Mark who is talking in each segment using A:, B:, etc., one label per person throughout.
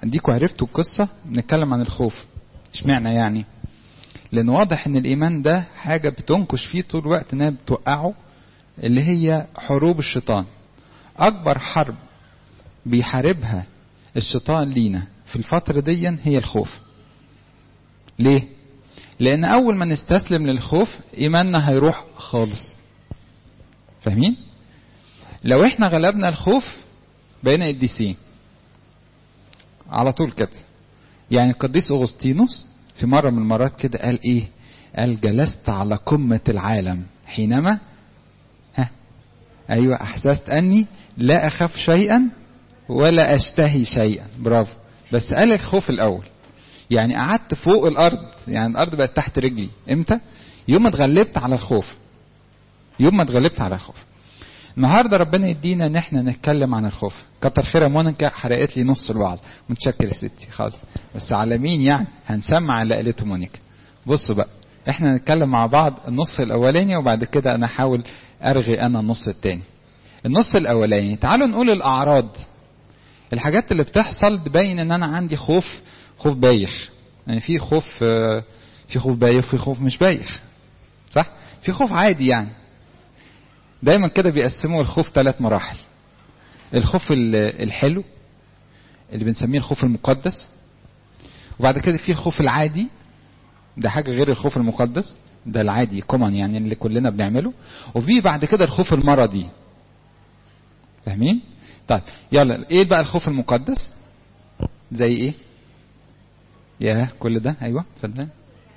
A: اديكوا عرفتوا القصة نتكلم عن الخوف اشمعنى يعني لان واضح ان الايمان ده حاجة بتنكش فيه طول الوقت انها بتوقعه اللي هي حروب الشيطان اكبر حرب بيحاربها الشيطان لينا في الفترة دي هي الخوف ليه لان اول ما نستسلم للخوف ايماننا هيروح خالص فاهمين لو احنا غلبنا الخوف بقينا قديسين على طول كده يعني القديس اغسطينوس في مره من المرات كده قال ايه قال جلست على قمه العالم حينما ها ايوه احسست اني لا اخاف شيئا ولا اشتهي شيئا برافو بس قال الخوف الاول يعني قعدت فوق الارض يعني الارض بقت تحت رجلي امتى يوم ما اتغلبت على الخوف يوم ما اتغلبت على الخوف النهارده ربنا يدينا ان احنا نتكلم عن الخوف كتر خيرها مونيكا حرقت لي نص الوعظ متشكر يا ستي خالص بس على مين يعني هنسمع اللي قالته مونيكا بصوا بقى احنا نتكلم مع بعض النص الاولاني وبعد كده انا احاول ارغي انا النص التاني النص الاولاني تعالوا نقول الاعراض الحاجات اللي بتحصل تبين ان انا عندي خوف خوف بايخ يعني في خوف في خوف بايخ في خوف مش بايخ صح في خوف عادي يعني دايما كده بيقسموا الخوف ثلاث مراحل الخوف الحلو اللي بنسميه الخوف المقدس وبعد كده في الخوف العادي ده حاجه غير الخوف المقدس ده العادي كومن يعني اللي كلنا بنعمله وفي بعد كده الخوف المرضي فاهمين طيب يلا ايه بقى الخوف المقدس زي ايه يا كل ده ايوه اتفضل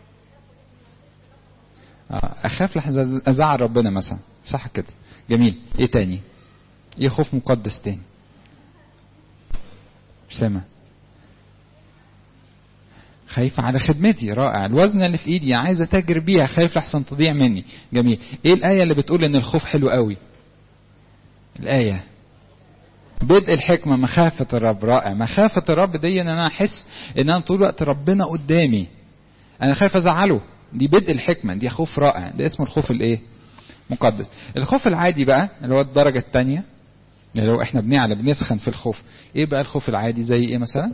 A: اخاف لحظه ازعل ربنا مثلا صح كده جميل ايه تاني ايه خوف مقدس تاني مش سامع خايف على خدمتي رائع الوزن اللي في ايدي عايز اتاجر بيها خايف لحسن تضيع مني جميل ايه الايه اللي بتقول ان الخوف حلو قوي الايه بدء الحكمه مخافه الرب رائع مخافه الرب دي ان انا احس ان انا طول الوقت ربنا قدامي انا خايف ازعله دي بدء الحكمه دي خوف رائع ده اسمه الخوف الايه مقدس الخوف العادي بقى اللي هو الدرجه الثانيه يعني لو احنا بنعلى بنسخن في الخوف ايه بقى الخوف العادي زي ايه مثلا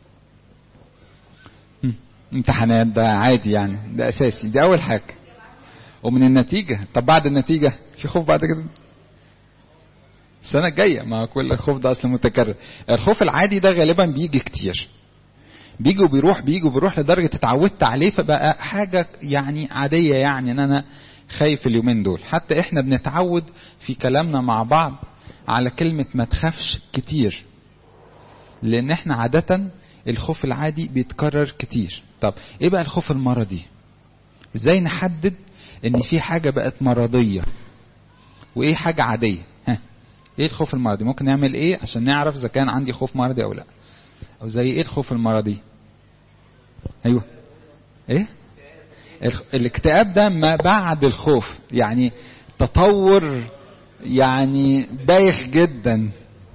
A: امتحانات ده عادي يعني ده اساسي دي اول حاجه ومن النتيجه طب بعد النتيجه في خوف بعد كده السنه الجايه ما كل الخوف ده اصلا متكرر الخوف العادي ده غالبا بيجي كتير بيجي وبيروح بيجي وبيروح لدرجه اتعودت عليه فبقى حاجه يعني عاديه يعني ان انا خايف اليومين دول حتى احنا بنتعود في كلامنا مع بعض على كلمه ما تخافش كتير لان احنا عاده الخوف العادي بيتكرر كتير طب ايه بقى الخوف المرضي ازاي نحدد ان في حاجه بقت مرضيه وايه حاجه عاديه ها ايه الخوف المرضي ممكن نعمل ايه عشان نعرف اذا كان عندي خوف مرضي او لا او زي ايه الخوف المرضي ايوه ايه الاكتئاب ده ما بعد الخوف يعني تطور يعني بايخ جدا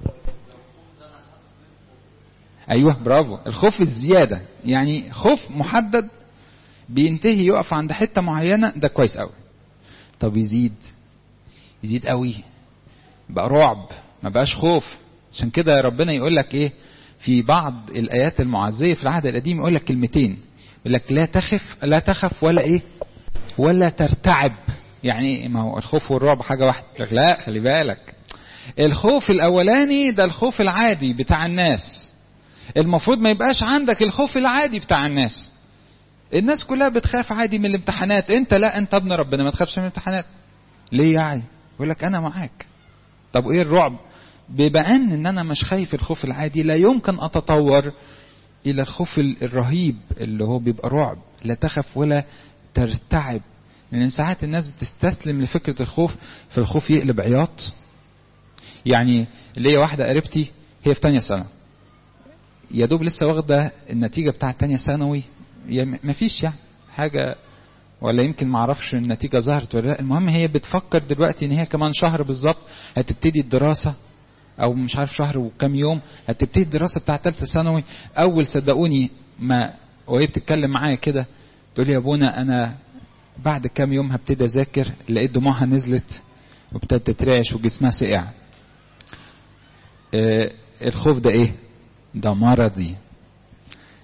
A: ايوه برافو الخوف الزياده يعني خوف محدد بينتهي يقف عند حته معينه ده كويس قوي طب يزيد يزيد قوي بقى رعب ما بقاش خوف عشان كده ربنا يقول لك ايه في بعض الايات المعزيه في العهد القديم يقول لك كلمتين يقول لك لا تخف لا تخف ولا ايه ولا ترتعب يعني ما هو الخوف والرعب حاجه واحده لك لا خلي بالك الخوف الاولاني ده الخوف العادي بتاع الناس المفروض ما يبقاش عندك الخوف العادي بتاع الناس الناس كلها بتخاف عادي من الامتحانات انت لا انت ابن ربنا ما تخافش من الامتحانات ليه يعني يقول لك انا معاك طب ايه الرعب ببان ان انا مش خايف الخوف العادي لا يمكن اتطور الى الخوف الرهيب اللي هو بيبقى رعب لا تخف ولا ترتعب لان ساعات الناس بتستسلم لفكره الخوف فالخوف يقلب عياط يعني ليا واحده قريبتي هي في تانية سنه يا دوب لسه واخده النتيجه بتاعه تانية ثانوي ما فيش يعني حاجه ولا يمكن ما اعرفش النتيجه ظهرت ولا لا المهم هي بتفكر دلوقتي ان هي كمان شهر بالظبط هتبتدي الدراسه او مش عارف شهر وكام يوم هتبتدي الدراسه بتاع ثالثه ثانوي اول صدقوني ما وهي بتتكلم معايا كده تقول لي يا ابونا انا بعد كام يوم هبتدي اذاكر لقيت دموعها نزلت وابتدت تترعش وجسمها سقع آه الخوف ده ايه ده مرضي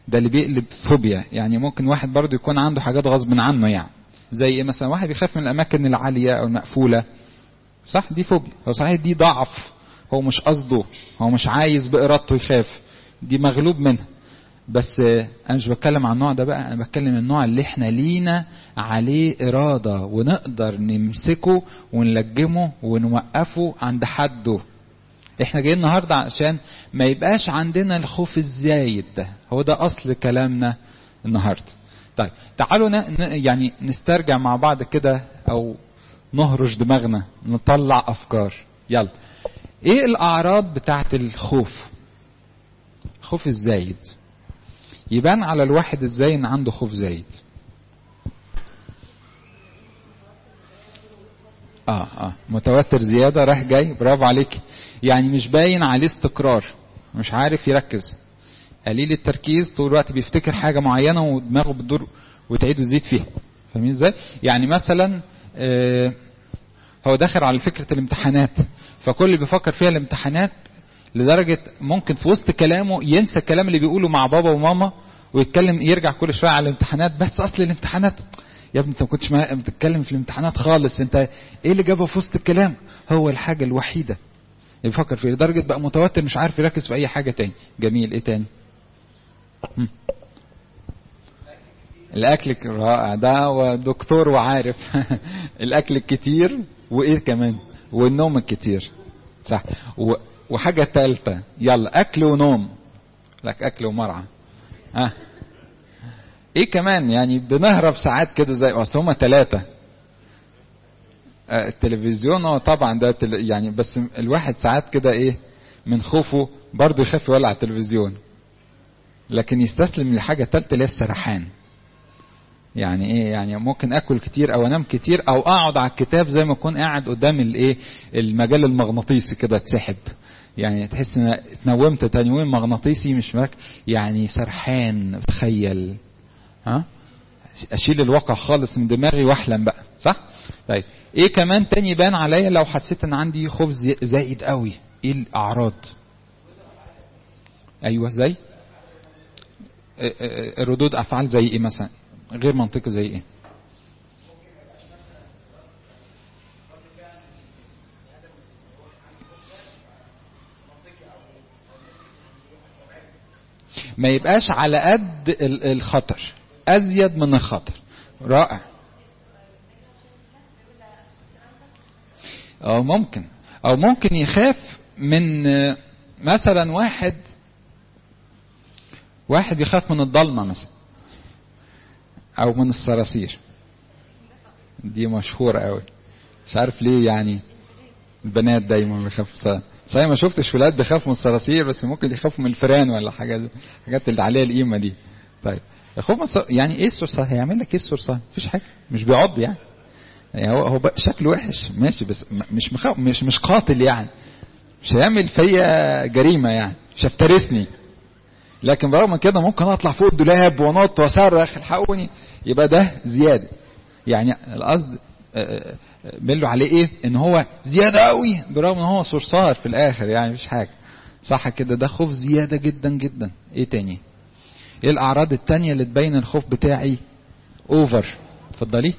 A: ده اللي بيقلب فوبيا يعني ممكن واحد برضه يكون عنده حاجات غصب عنه يعني زي ايه مثلا واحد بيخاف من الاماكن العاليه او المقفوله صح دي فوبيا هو صحيح دي ضعف هو مش قصده هو مش عايز بارادته يخاف دي مغلوب منها بس انا مش بتكلم عن النوع ده بقى انا بتكلم النوع اللي احنا لينا عليه اراده ونقدر نمسكه ونلجمه ونوقفه عند حده احنا جايين النهارده عشان ما يبقاش عندنا الخوف الزايد ده هو ده اصل كلامنا النهارده طيب تعالوا ن... يعني نسترجع مع بعض كده او نهرش دماغنا نطلع افكار يلا ايه الاعراض بتاعت الخوف خوف الزايد يبان على الواحد ازاي ان عنده خوف زايد اه اه متوتر زياده رايح جاي برافو عليك يعني مش باين عليه استقرار مش عارف يركز قليل التركيز طول الوقت بيفتكر حاجه معينه ودماغه بتدور وتعيد وتزيد فيها فاهمين ازاي يعني مثلا آه هو داخل على فكره الامتحانات فكل اللي بيفكر فيها الامتحانات لدرجه ممكن في وسط كلامه ينسى الكلام اللي بيقوله مع بابا وماما ويتكلم يرجع كل شويه على الامتحانات بس اصل الامتحانات يا ابني انت ما كنتش بتتكلم في الامتحانات خالص انت ايه اللي جابه في وسط الكلام هو الحاجه الوحيده اللي بيفكر فيها لدرجه بقى متوتر مش عارف يركز في اي حاجه تاني جميل ايه تاني هم. الاكل رائع ده ودكتور وعارف الاكل الكتير وايه كمان والنوم الكتير صح و... وحاجه ثالثه يلا اكل ونوم لك اكل ومرعى ها آه. ايه كمان يعني بنهرب ساعات كده زي اصل هما ثلاثه آه التلفزيون هو طبعا ده تل... يعني بس الواحد ساعات كده ايه من خوفه برضه يخاف يولع التلفزيون لكن يستسلم لحاجه ثالثه اللي هي السرحان يعني ايه يعني ممكن اكل كتير او انام كتير او اقعد على الكتاب زي ما اكون قاعد قدام الايه المجال المغناطيسي كده اتسحب يعني تحس ان اتنومت تنويم مغناطيسي مش ماك يعني سرحان تخيل ها اشيل الواقع خالص من دماغي واحلم بقى صح طيب ايه كمان تاني يبان عليا لو حسيت ان عندي خوف زائد قوي ايه الاعراض ايوه زي ردود افعال زي ايه مثلا غير منطقي زي ايه ما يبقاش على قد الخطر ازيد من الخطر رائع او ممكن او ممكن يخاف من مثلا واحد واحد يخاف من الضلمه مثلا او من الصراصير دي مشهورة قوي مش عارف ليه يعني البنات دايما بيخافوا صحيح ما شفتش ولاد بيخافوا من الصراصير بس ممكن يخافوا من الفيران ولا حاجه الحاجات اللي عليها القيمه دي طيب الخوف من يعني ايه الصرصار هيعمل لك ايه الصرصار مفيش حاجه مش بيعض يعني يعني هو هو شكله وحش ماشي بس مش مخاف مش مش قاتل يعني مش هيعمل فيا جريمه يعني مش هيفترسني لكن برغم من كده ممكن اطلع فوق الدولاب وانط واصرخ الحقوني يبقى ده زياده يعني القصد ملوا عليه ايه ان هو زياده قوي برغم ان هو صرصار في الاخر يعني مش حاجه صح كده ده خوف زياده جدا جدا ايه تاني ايه الاعراض التانية اللي تبين الخوف بتاعي اوفر اتفضلي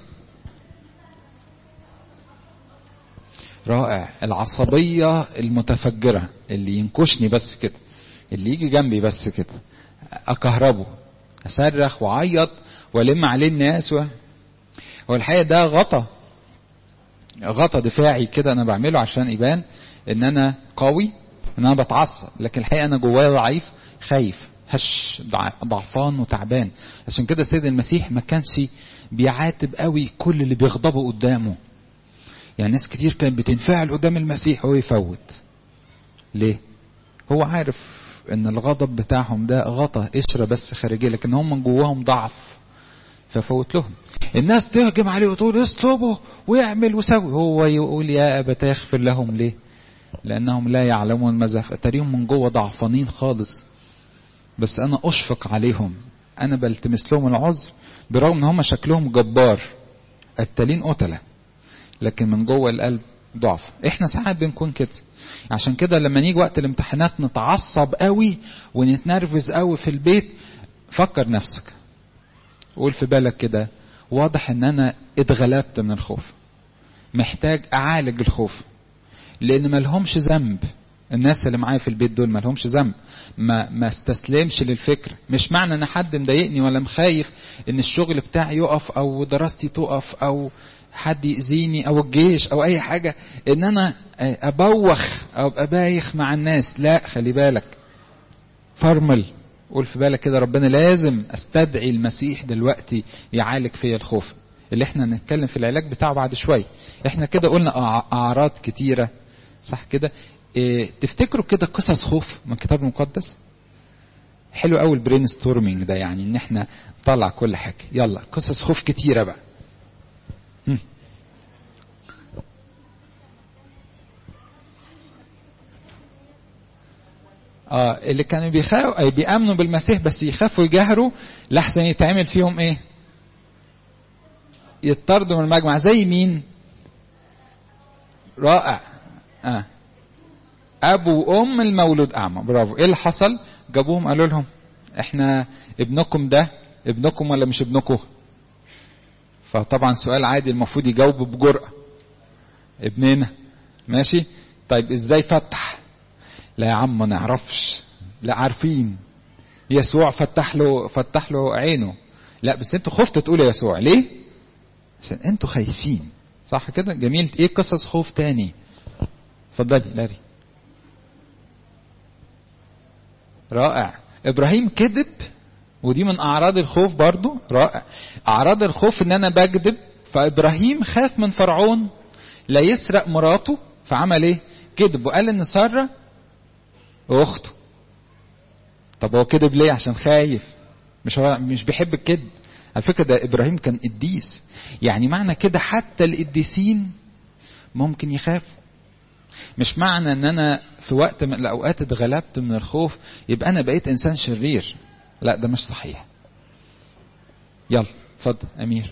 A: رائع العصبيه المتفجره اللي ينكشني بس كده اللي يجي جنبي بس كده اكهربه اصرخ واعيط والم عليه الناس و... هو الحقيقه ده غطا غطا دفاعي كده انا بعمله عشان يبان ان انا قوي ان انا بتعصب لكن الحقيقه انا جوايا ضعيف خايف هش ضعفان وتعبان عشان كده السيد المسيح ما كانش بيعاتب قوي كل اللي بيغضبوا قدامه يعني ناس كتير كانت بتنفعل قدام المسيح وهو يفوت ليه هو عارف ان الغضب بتاعهم ده غطا قشره بس خارجيه لكن هم من جواهم ضعف ففوت لهم الناس تهجم عليه وتقول اصلبه ويعمل وسوي هو يقول يا ابا تغفر لهم ليه لانهم لا يعلمون ماذا اتاريهم من جوه ضعفانين خالص بس انا اشفق عليهم انا بلتمس لهم العذر برغم ان هم شكلهم جبار قتالين قتله لكن من جوه القلب ضعف احنا ساعات بنكون كده عشان كده لما نيجي وقت الامتحانات نتعصب قوي ونتنرفز قوي في البيت فكر نفسك قول في بالك كده واضح ان انا اتغلبت من الخوف محتاج اعالج الخوف لان ملهمش ذنب الناس اللي معايا في البيت دول ملهمش ذنب ما ما استسلمش للفكر مش معنى ان حد مضايقني ولا مخايف ان الشغل بتاعي يقف او دراستي تقف او حد يأذيني او الجيش او اي حاجة ان انا ابوخ او ابقى بايخ مع الناس لا خلي بالك فرمل قول في بالك كده ربنا لازم استدعي المسيح دلوقتي يعالج فيا الخوف اللي احنا نتكلم في العلاج بتاعه بعد شوية احنا كده قلنا اعراض كتيرة صح كده اه تفتكروا كده قصص خوف من الكتاب المقدس حلو قوي البرين ستورمينج ده يعني ان احنا نطلع كل حاجة يلا قصص خوف كتيرة بقى هم. اه اللي كانوا بيخافوا بيامنوا بالمسيح بس يخافوا يجاهروا لحسن يتعمل فيهم ايه يطردوا من المجمع زي مين رائع آه. ابو وام المولود اعمى برافو ايه اللي حصل جابوهم قالوا لهم احنا ابنكم ده ابنكم ولا مش ابنكم فطبعا سؤال عادي المفروض يجاوبوا بجرأة ابننا ماشي طيب ازاي فتح لا يا عم ما نعرفش لا عارفين يسوع فتح له فتح له عينه لا بس انتوا خفتوا تقولوا يسوع ليه عشان انتوا خايفين صح كده جميل ايه قصص خوف تاني اتفضلي لاري رائع ابراهيم كذب ودي من اعراض الخوف برضو رائع اعراض الخوف ان انا بكذب فابراهيم خاف من فرعون لا يسرق مراته فعمل ايه كذب وقال ان ساره اخته طب هو كذب ليه عشان خايف مش هو مش بيحب الكذب على فكره ده ابراهيم كان قديس يعني معنى كده حتى القديسين ممكن يخافوا مش معنى ان انا في وقت من الاوقات اتغلبت من الخوف يبقى انا بقيت انسان شرير لا ده مش صحيح يلا اتفضل امير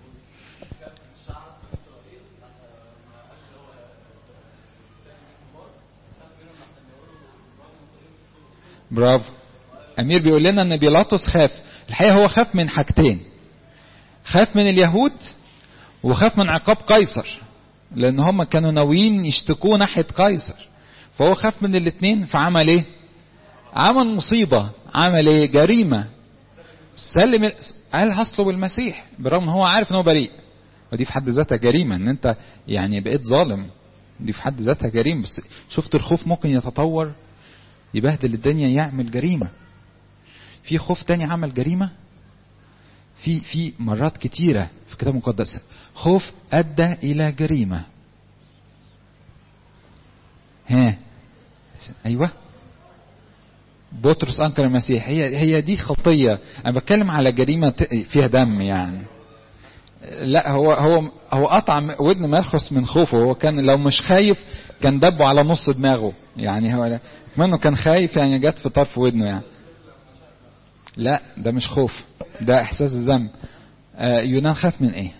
A: برافو امير بيقول لنا ان بيلاطس خاف الحقيقه هو خاف من حاجتين خاف من اليهود وخاف من عقاب قيصر لان هم كانوا ناويين يشتكوه ناحيه قيصر فهو خاف من الاثنين فعمل ايه عمل مصيبه عمل ايه جريمه سلم قال هصلب المسيح برغم ان هو عارف ان هو بريء ودي في حد ذاتها جريمه ان انت يعني بقيت ظالم دي في حد ذاتها جريمه بس شفت الخوف ممكن يتطور يبهدل الدنيا يعمل جريمه في خوف تاني عمل جريمه في في مرات كتيره في الكتاب المقدس خوف ادى الى جريمه ها ايوه بطرس انكر المسيح هي هي دي خطيه انا بتكلم على جريمه فيها دم يعني لا هو هو هو قطع ودن مرخص من خوفه هو كان لو مش خايف كان دبه على نص دماغه يعني هو منه كان خايف يعني جت في طرف ودنه يعني لا ده مش خوف ده احساس الذنب آه يونان خاف من ايه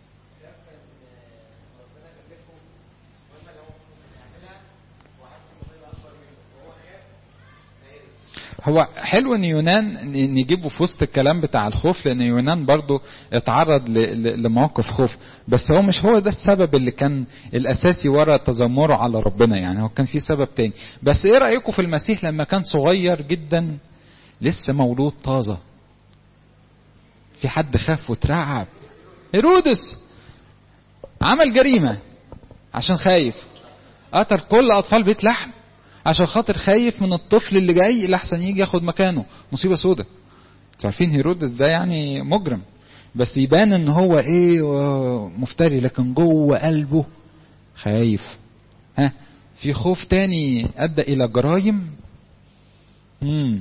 A: هو حلو ان يونان نجيبه في وسط الكلام بتاع الخوف لان يونان برضو اتعرض لمواقف خوف بس هو مش هو ده السبب اللي كان الاساسي ورا تذمره على ربنا يعني هو كان في سبب تاني بس ايه رايكم في المسيح لما كان صغير جدا لسه مولود طازه في حد خاف وترعب هيرودس عمل جريمه عشان خايف قتل كل اطفال بيت لحم عشان خاطر خايف من الطفل اللي جاي لحسن يجي ياخد مكانه مصيبه سودة انتوا عارفين هيرودس ده يعني مجرم بس يبان ان هو ايه مفتري لكن جوه قلبه خايف ها في خوف تاني ادى الى جرايم امم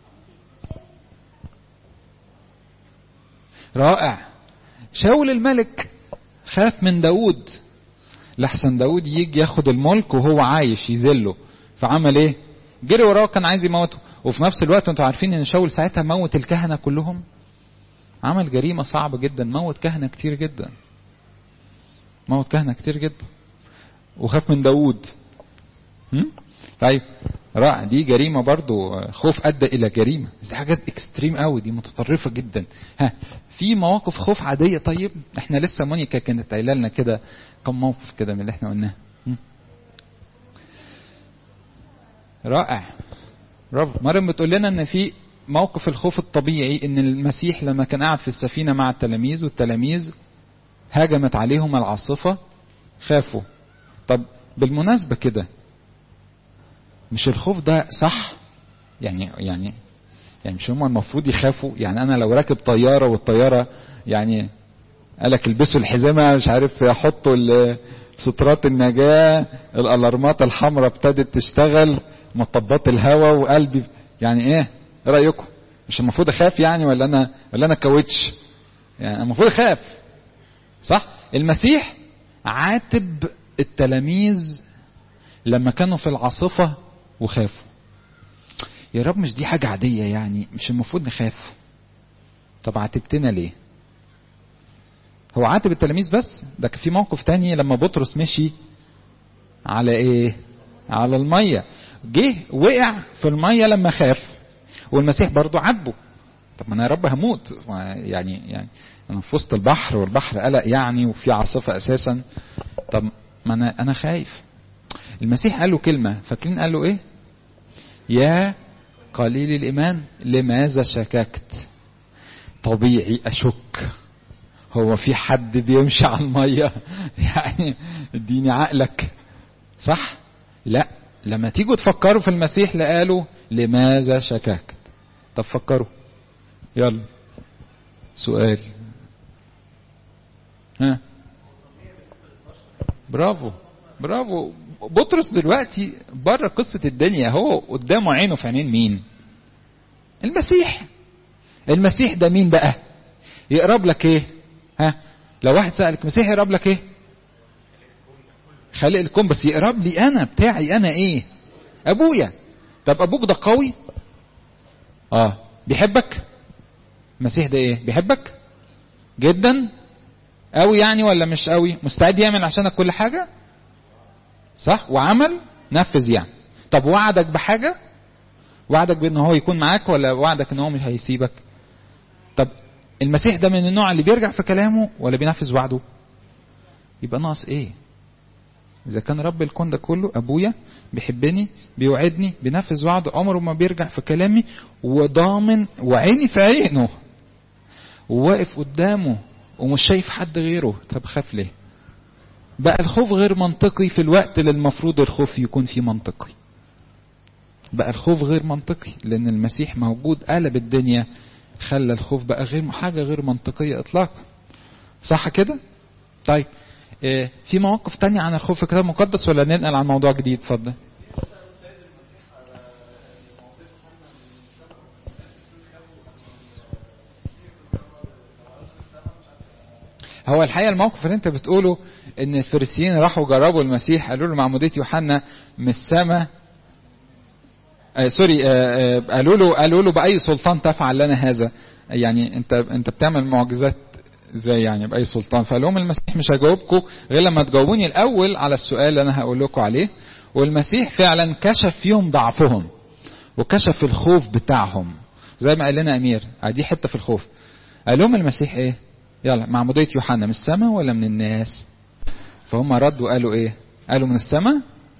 A: رائع شاول الملك خاف من داود لحسن داود يجي ياخد الملك وهو عايش يذله فعمل ايه جري وراه كان عايز يموته وفي نفس الوقت انتوا عارفين ان شاول ساعتها موت الكهنة كلهم عمل جريمة صعبة جدا موت كهنة كتير جدا موت كهنة كتير جدا وخاف من داود طيب رائع دي جريمه برضو خوف ادى الى جريمه دي حاجات اكستريم قوي دي متطرفه جدا ها في مواقف خوف عاديه طيب احنا لسه مونيكا كانت قايله لنا كده كم موقف كده من اللي احنا قلناه رائع برافو مريم بتقول لنا ان في موقف الخوف الطبيعي ان المسيح لما كان قاعد في السفينه مع التلاميذ والتلاميذ هاجمت عليهم العاصفه خافوا طب بالمناسبه كده مش الخوف ده صح يعني يعني يعني مش هم المفروض يخافوا يعني انا لو راكب طياره والطياره يعني قالك البسوا الحزامه مش عارف يحطوا سترات النجاه الالارمات الحمراء ابتدت تشتغل مطبات الهواء وقلبي يعني ايه ايه رايكم مش المفروض اخاف يعني ولا انا ولا انا كاوتش يعني المفروض اخاف صح المسيح عاتب التلاميذ لما كانوا في العاصفه وخافوا يا رب مش دي حاجه عاديه يعني مش المفروض نخاف طب عاتبتنا ليه هو عاتب التلاميذ بس ده في موقف تاني لما بطرس مشي على ايه على الميه جه وقع في الميه لما خاف والمسيح برضه عاتبه طب ما انا يا رب هموت يعني يعني انا في وسط البحر والبحر قلق يعني وفي عاصفه اساسا طب ما انا انا خايف المسيح قال له كلمه فاكرين قال له ايه يا قليل الايمان لماذا شككت طبيعي اشك هو في حد بيمشي على الميه يعني اديني عقلك صح لا لما تيجوا تفكروا في المسيح لقالوا لماذا شككت طب فكروا يلا سؤال ها برافو برافو بطرس دلوقتي بره قصة الدنيا هو قدامه عينه في عينين مين المسيح المسيح ده مين بقى يقرب لك ايه ها لو واحد سألك مسيح يقرب لك ايه خالق الكون بس يقرب لي انا بتاعي انا ايه ابويا طب ابوك ده قوي اه بيحبك المسيح ده ايه بيحبك جدا قوي يعني ولا مش قوي مستعد يعمل عشانك كل حاجه صح وعمل نفذ يعني طب وعدك بحاجه وعدك بان هو يكون معاك ولا وعدك ان هو مش هيسيبك طب المسيح ده من النوع اللي بيرجع في كلامه ولا بينفذ وعده يبقى ناقص ايه اذا كان رب الكون ده كله ابويا بيحبني بيوعدني بينفذ وعده عمره ما بيرجع في كلامي وضامن وعيني في عينه وواقف قدامه ومش شايف حد غيره طب خاف ليه بقى الخوف غير منطقي في الوقت اللي المفروض الخوف يكون فيه منطقي بقى الخوف غير منطقي لان المسيح موجود قلب الدنيا خلى الخوف بقى غير حاجه غير منطقيه اطلاقا صح كده طيب إيه في مواقف تانية عن الخوف في الكتاب المقدس ولا ننقل عن موضوع جديد اتفضل هو الحقيقه الموقف اللي انت بتقوله ان الفريسيين راحوا جربوا المسيح قالوا له معموديه يوحنا من السماء آه سوري آه آه قالوا له قالوا له باي سلطان تفعل لنا هذا يعني انت انت بتعمل معجزات ازاي يعني باي سلطان فقال لهم المسيح مش هجاوبكم غير لما تجاوبوني الاول على السؤال اللي انا هقول لكم عليه والمسيح فعلا كشف فيهم ضعفهم وكشف الخوف بتاعهم زي ما قال لنا امير دي حته في الخوف قال لهم المسيح ايه يلا معمودية يوحنا من السماء ولا من الناس فهم ردوا قالوا ايه قالوا من السماء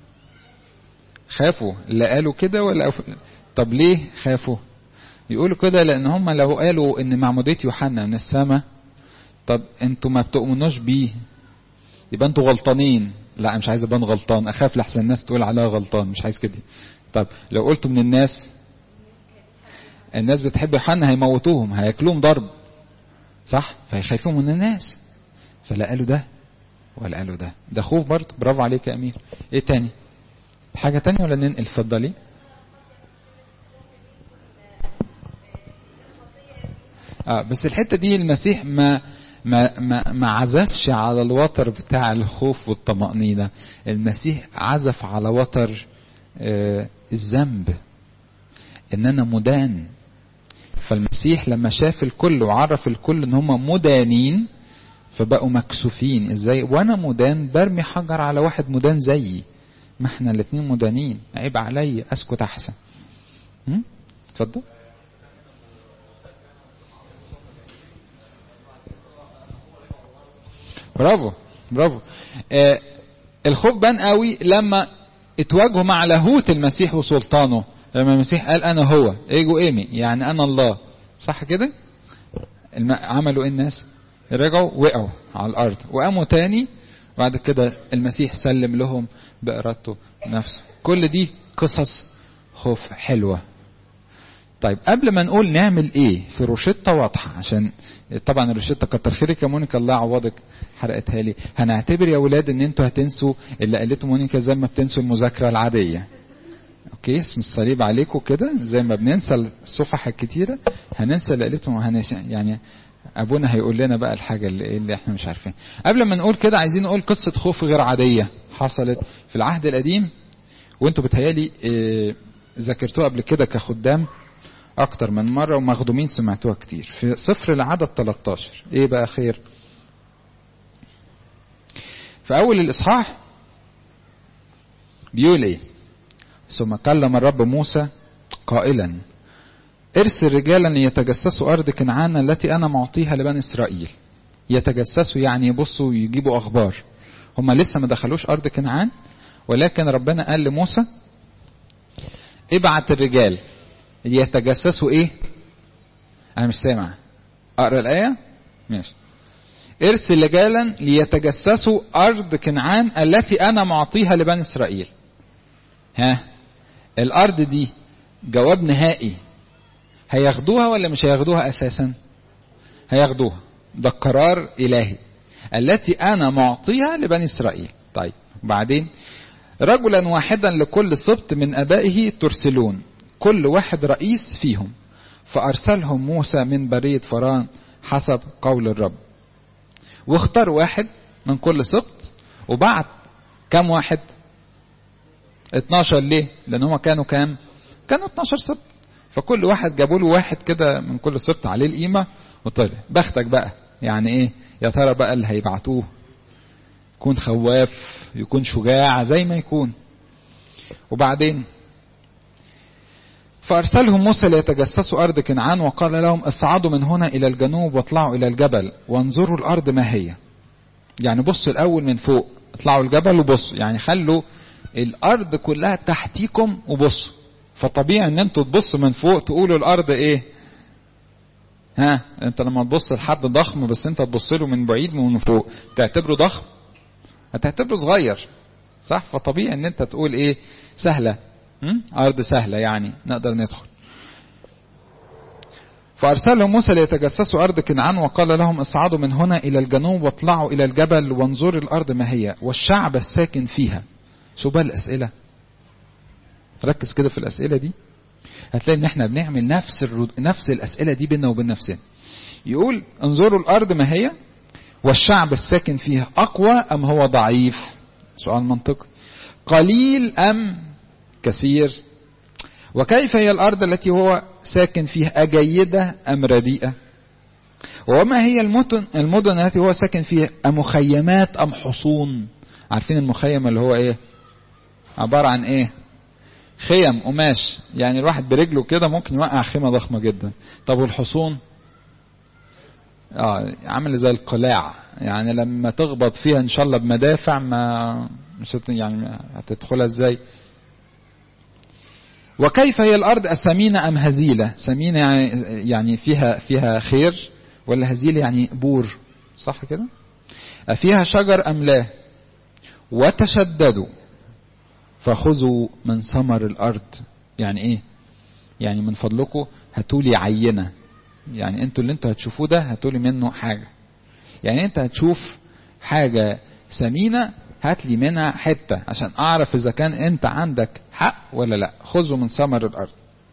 A: خافوا لا قالوا كده ولا أف... طب ليه خافوا يقولوا كده لان هم لو قالوا ان معمودية يوحنا من السماء طب انتوا ما بتؤمنوش بيه يبقى انتوا غلطانين لا مش عايز ابان غلطان اخاف لحسن الناس تقول عليها غلطان مش عايز كده طب لو قلتوا من الناس الناس بتحب يوحنا هيموتوهم هياكلوهم ضرب صح فيخافوا من الناس فلا قالوا ده ولا قالوا ده ده خوف برضه برافو عليك يا امير ايه تاني حاجه تانية ولا ننقل اتفضلي اه بس الحته دي المسيح ما ما ما ما عزفش على الوتر بتاع الخوف والطمأنينة المسيح عزف على وتر آه الذنب ان انا مدان فالمسيح لما شاف الكل وعرف الكل ان هم مدانين فبقوا مكسوفين ازاي وانا مدان برمي حجر على واحد مدان زيي ما احنا الاتنين مدانين عيب عليا اسكت احسن هم؟ اتفضل برافو برافو آه الخوف بان قوي لما اتواجهوا مع لاهوت المسيح وسلطانه لما المسيح قال انا هو ايجو ايمي يعني انا الله صح كده الم... عملوا ايه الناس رجعوا وقعوا على الارض وقاموا تاني بعد كده المسيح سلم لهم بارادته نفسه كل دي قصص خوف حلوه طيب قبل ما نقول نعمل ايه في روشته واضحه عشان طبعا الروشته كتر خيرك يا مونيكا الله يعوضك حرقتها لي هنعتبر يا ولاد ان انتوا هتنسوا اللي قالته مونيكا زي ما بتنسوا المذاكره العاديه اوكي اسم الصليب عليكم كده زي ما بننسى الصفح الكتيره هننسى اللي قالته وهنش... يعني ابونا هيقول لنا بقى الحاجه اللي, اللي احنا مش عارفين قبل ما نقول كده عايزين نقول قصه خوف غير عاديه حصلت في العهد القديم وانتوا بتهيالي اه ذاكرتوها قبل كده كخدام اكتر من مرة ومخدومين سمعتوها كتير في صفر العدد 13 ايه بقى خير في اول الاصحاح بيقول ايه ثم كلم الرب موسى قائلا ارسل رجالا يتجسسوا ارض كنعان التي انا معطيها لبني اسرائيل يتجسسوا يعني يبصوا ويجيبوا اخبار هم لسه ما دخلوش ارض كنعان ولكن ربنا قال لموسى ابعت الرجال يتجسسوا ايه انا مش سامع اقرا الايه ماشي ارسل رجالا ليتجسسوا ارض كنعان التي انا معطيها لبني اسرائيل ها الارض دي جواب نهائي هياخدوها ولا مش هياخدوها اساسا هياخدوها ده قرار الهي التي انا معطيها لبني اسرائيل طيب وبعدين رجلا واحدا لكل سبط من ابائه ترسلون كل واحد رئيس فيهم فأرسلهم موسى من برية فران حسب قول الرب واختار واحد من كل سبط وبعت كم واحد 12 ليه لان هم كانوا كام كانوا 12 سبط فكل واحد جابوا له واحد كده من كل سبط عليه القيمة وطلع بختك بقى يعني ايه يا ترى بقى اللي هيبعتوه يكون خواف يكون شجاع زي ما يكون وبعدين فأرسلهم موسى ليتجسسوا أرض كنعان وقال لهم اصعدوا من هنا إلى الجنوب واطلعوا إلى الجبل وانظروا الأرض ما هي يعني بصوا الأول من فوق اطلعوا الجبل وبصوا يعني خلوا الأرض كلها تحتيكم وبصوا فطبيعي ان انتوا تبصوا من فوق تقولوا الأرض ايه ها انت لما تبص لحد ضخم بس انت تبص له من بعيد من فوق تعتبره ضخم هتعتبره صغير صح فطبيعي ان انت تقول ايه سهله أرض سهلة يعني نقدر ندخل فأرسلهم موسى ليتجسسوا أرض كنعان وقال لهم اصعدوا من هنا إلى الجنوب واطلعوا إلى الجبل وانظروا الأرض ما هي والشعب الساكن فيها شو بقى الأسئلة ركز كده في الأسئلة دي هتلاقي إن إحنا بنعمل نفس الرد... نفس الأسئلة دي بيننا وبين نفسنا يقول انظروا الأرض ما هي والشعب الساكن فيها أقوى أم هو ضعيف سؤال منطقي قليل أم كثير وكيف هي الأرض التي هو ساكن فيها أجيدة أم رديئة وما هي المدن, المدن التي هو ساكن فيها أمخيمات أم حصون عارفين المخيم اللي هو إيه عبارة عن إيه خيم قماش يعني الواحد برجله كده ممكن يوقع خيمة ضخمة جدا طب والحصون اه عامل زي القلاع يعني لما تخبط فيها ان شاء الله بمدافع ما مش يعني هتدخلها ازاي وكيف هي الارض اسمينه ام هزيله سمينه يعني يعني فيها فيها خير ولا هزيله يعني بور صح كده افيها شجر ام لا وتشددوا فخذوا من ثمر الارض يعني ايه يعني من فضلكم هاتولي عينه يعني انتوا اللي انتوا هتشوفوه ده هاتولي منه حاجه يعني انت هتشوف حاجه سمينه هات لي منها حتة عشان أعرف إذا كان أنت عندك حق ولا لا خذوا من ثمر الأرض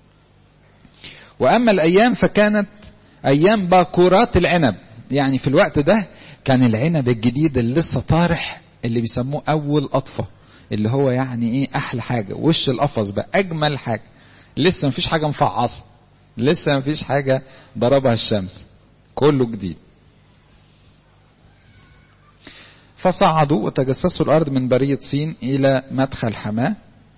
A: وأما الأيام فكانت أيام باكورات العنب يعني في الوقت ده كان العنب الجديد اللي لسه طارح اللي بيسموه أول قطفة اللي هو يعني إيه أحلى حاجة وش القفص بقى أجمل حاجة لسه مفيش حاجة مفعصة لسه مفيش حاجة ضربها الشمس كله جديد فصعدوا وتجسسوا الأرض من برية صين إلى مدخل حماه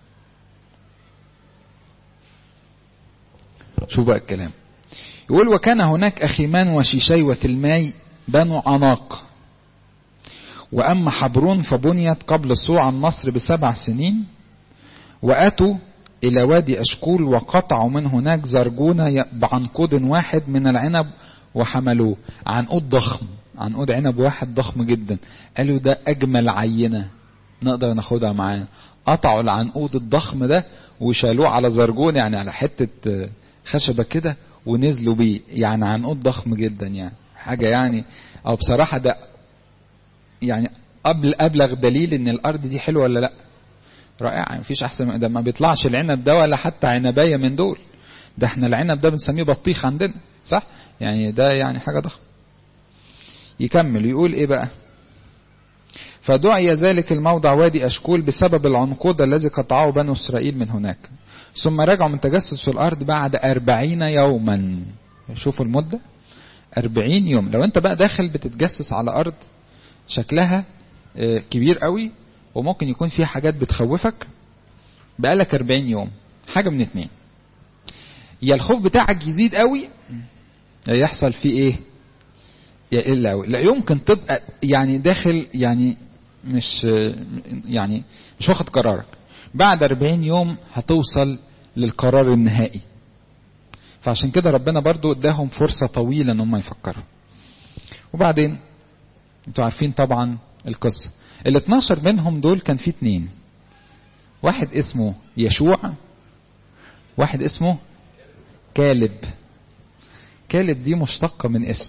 A: شو بقى الكلام يقول وكان هناك أخيمان وشيشي وتلماي بنو عناق وأما حبرون فبنيت قبل الصوع عن مصر بسبع سنين وأتوا إلى وادي أشكول وقطعوا من هناك زرجون بعنقود واحد من العنب وحملوه عنقود ضخم عنقود عنب واحد ضخم جدا قالوا ده أجمل عينة نقدر ناخدها معانا قطعوا العنقود الضخم ده وشالوه على زرجون يعني على حتة خشبة كده ونزلوا بيه يعني عنقود ضخم جدا يعني حاجة يعني أو بصراحة ده يعني قبل أبلغ دليل إن الأرض دي حلوة ولا لأ رائعة مفيش أحسن من ده ما بيطلعش العنب ده ولا حتى عنباية من دول ده احنا العنب ده بنسميه بطيخ عندنا صح يعني ده يعني حاجة ضخمة يكمل يقول ايه بقى فدعي ذلك الموضع وادي أشكول بسبب العنقود الذي قطعه بنو إسرائيل من هناك ثم رجعوا من تجسس في الأرض بعد أربعين يوما شوفوا المدة أربعين يوم لو أنت بقى داخل بتتجسس على أرض شكلها كبير قوي وممكن يكون فيها حاجات بتخوفك بقالك 40 يوم حاجة من اتنين يا الخوف بتاعك يزيد قوي يا يحصل فيه ايه يقل قوي لا يمكن تبقى يعني داخل يعني مش يعني مش واخد قرارك بعد 40 يوم هتوصل للقرار النهائي فعشان كده ربنا برضو اداهم فرصة طويلة ان هم يفكروا وبعدين انتوا عارفين طبعا القصة ال 12 منهم دول كان في اتنين واحد اسمه يشوع واحد اسمه كالب كالب دي مشتقة من اسم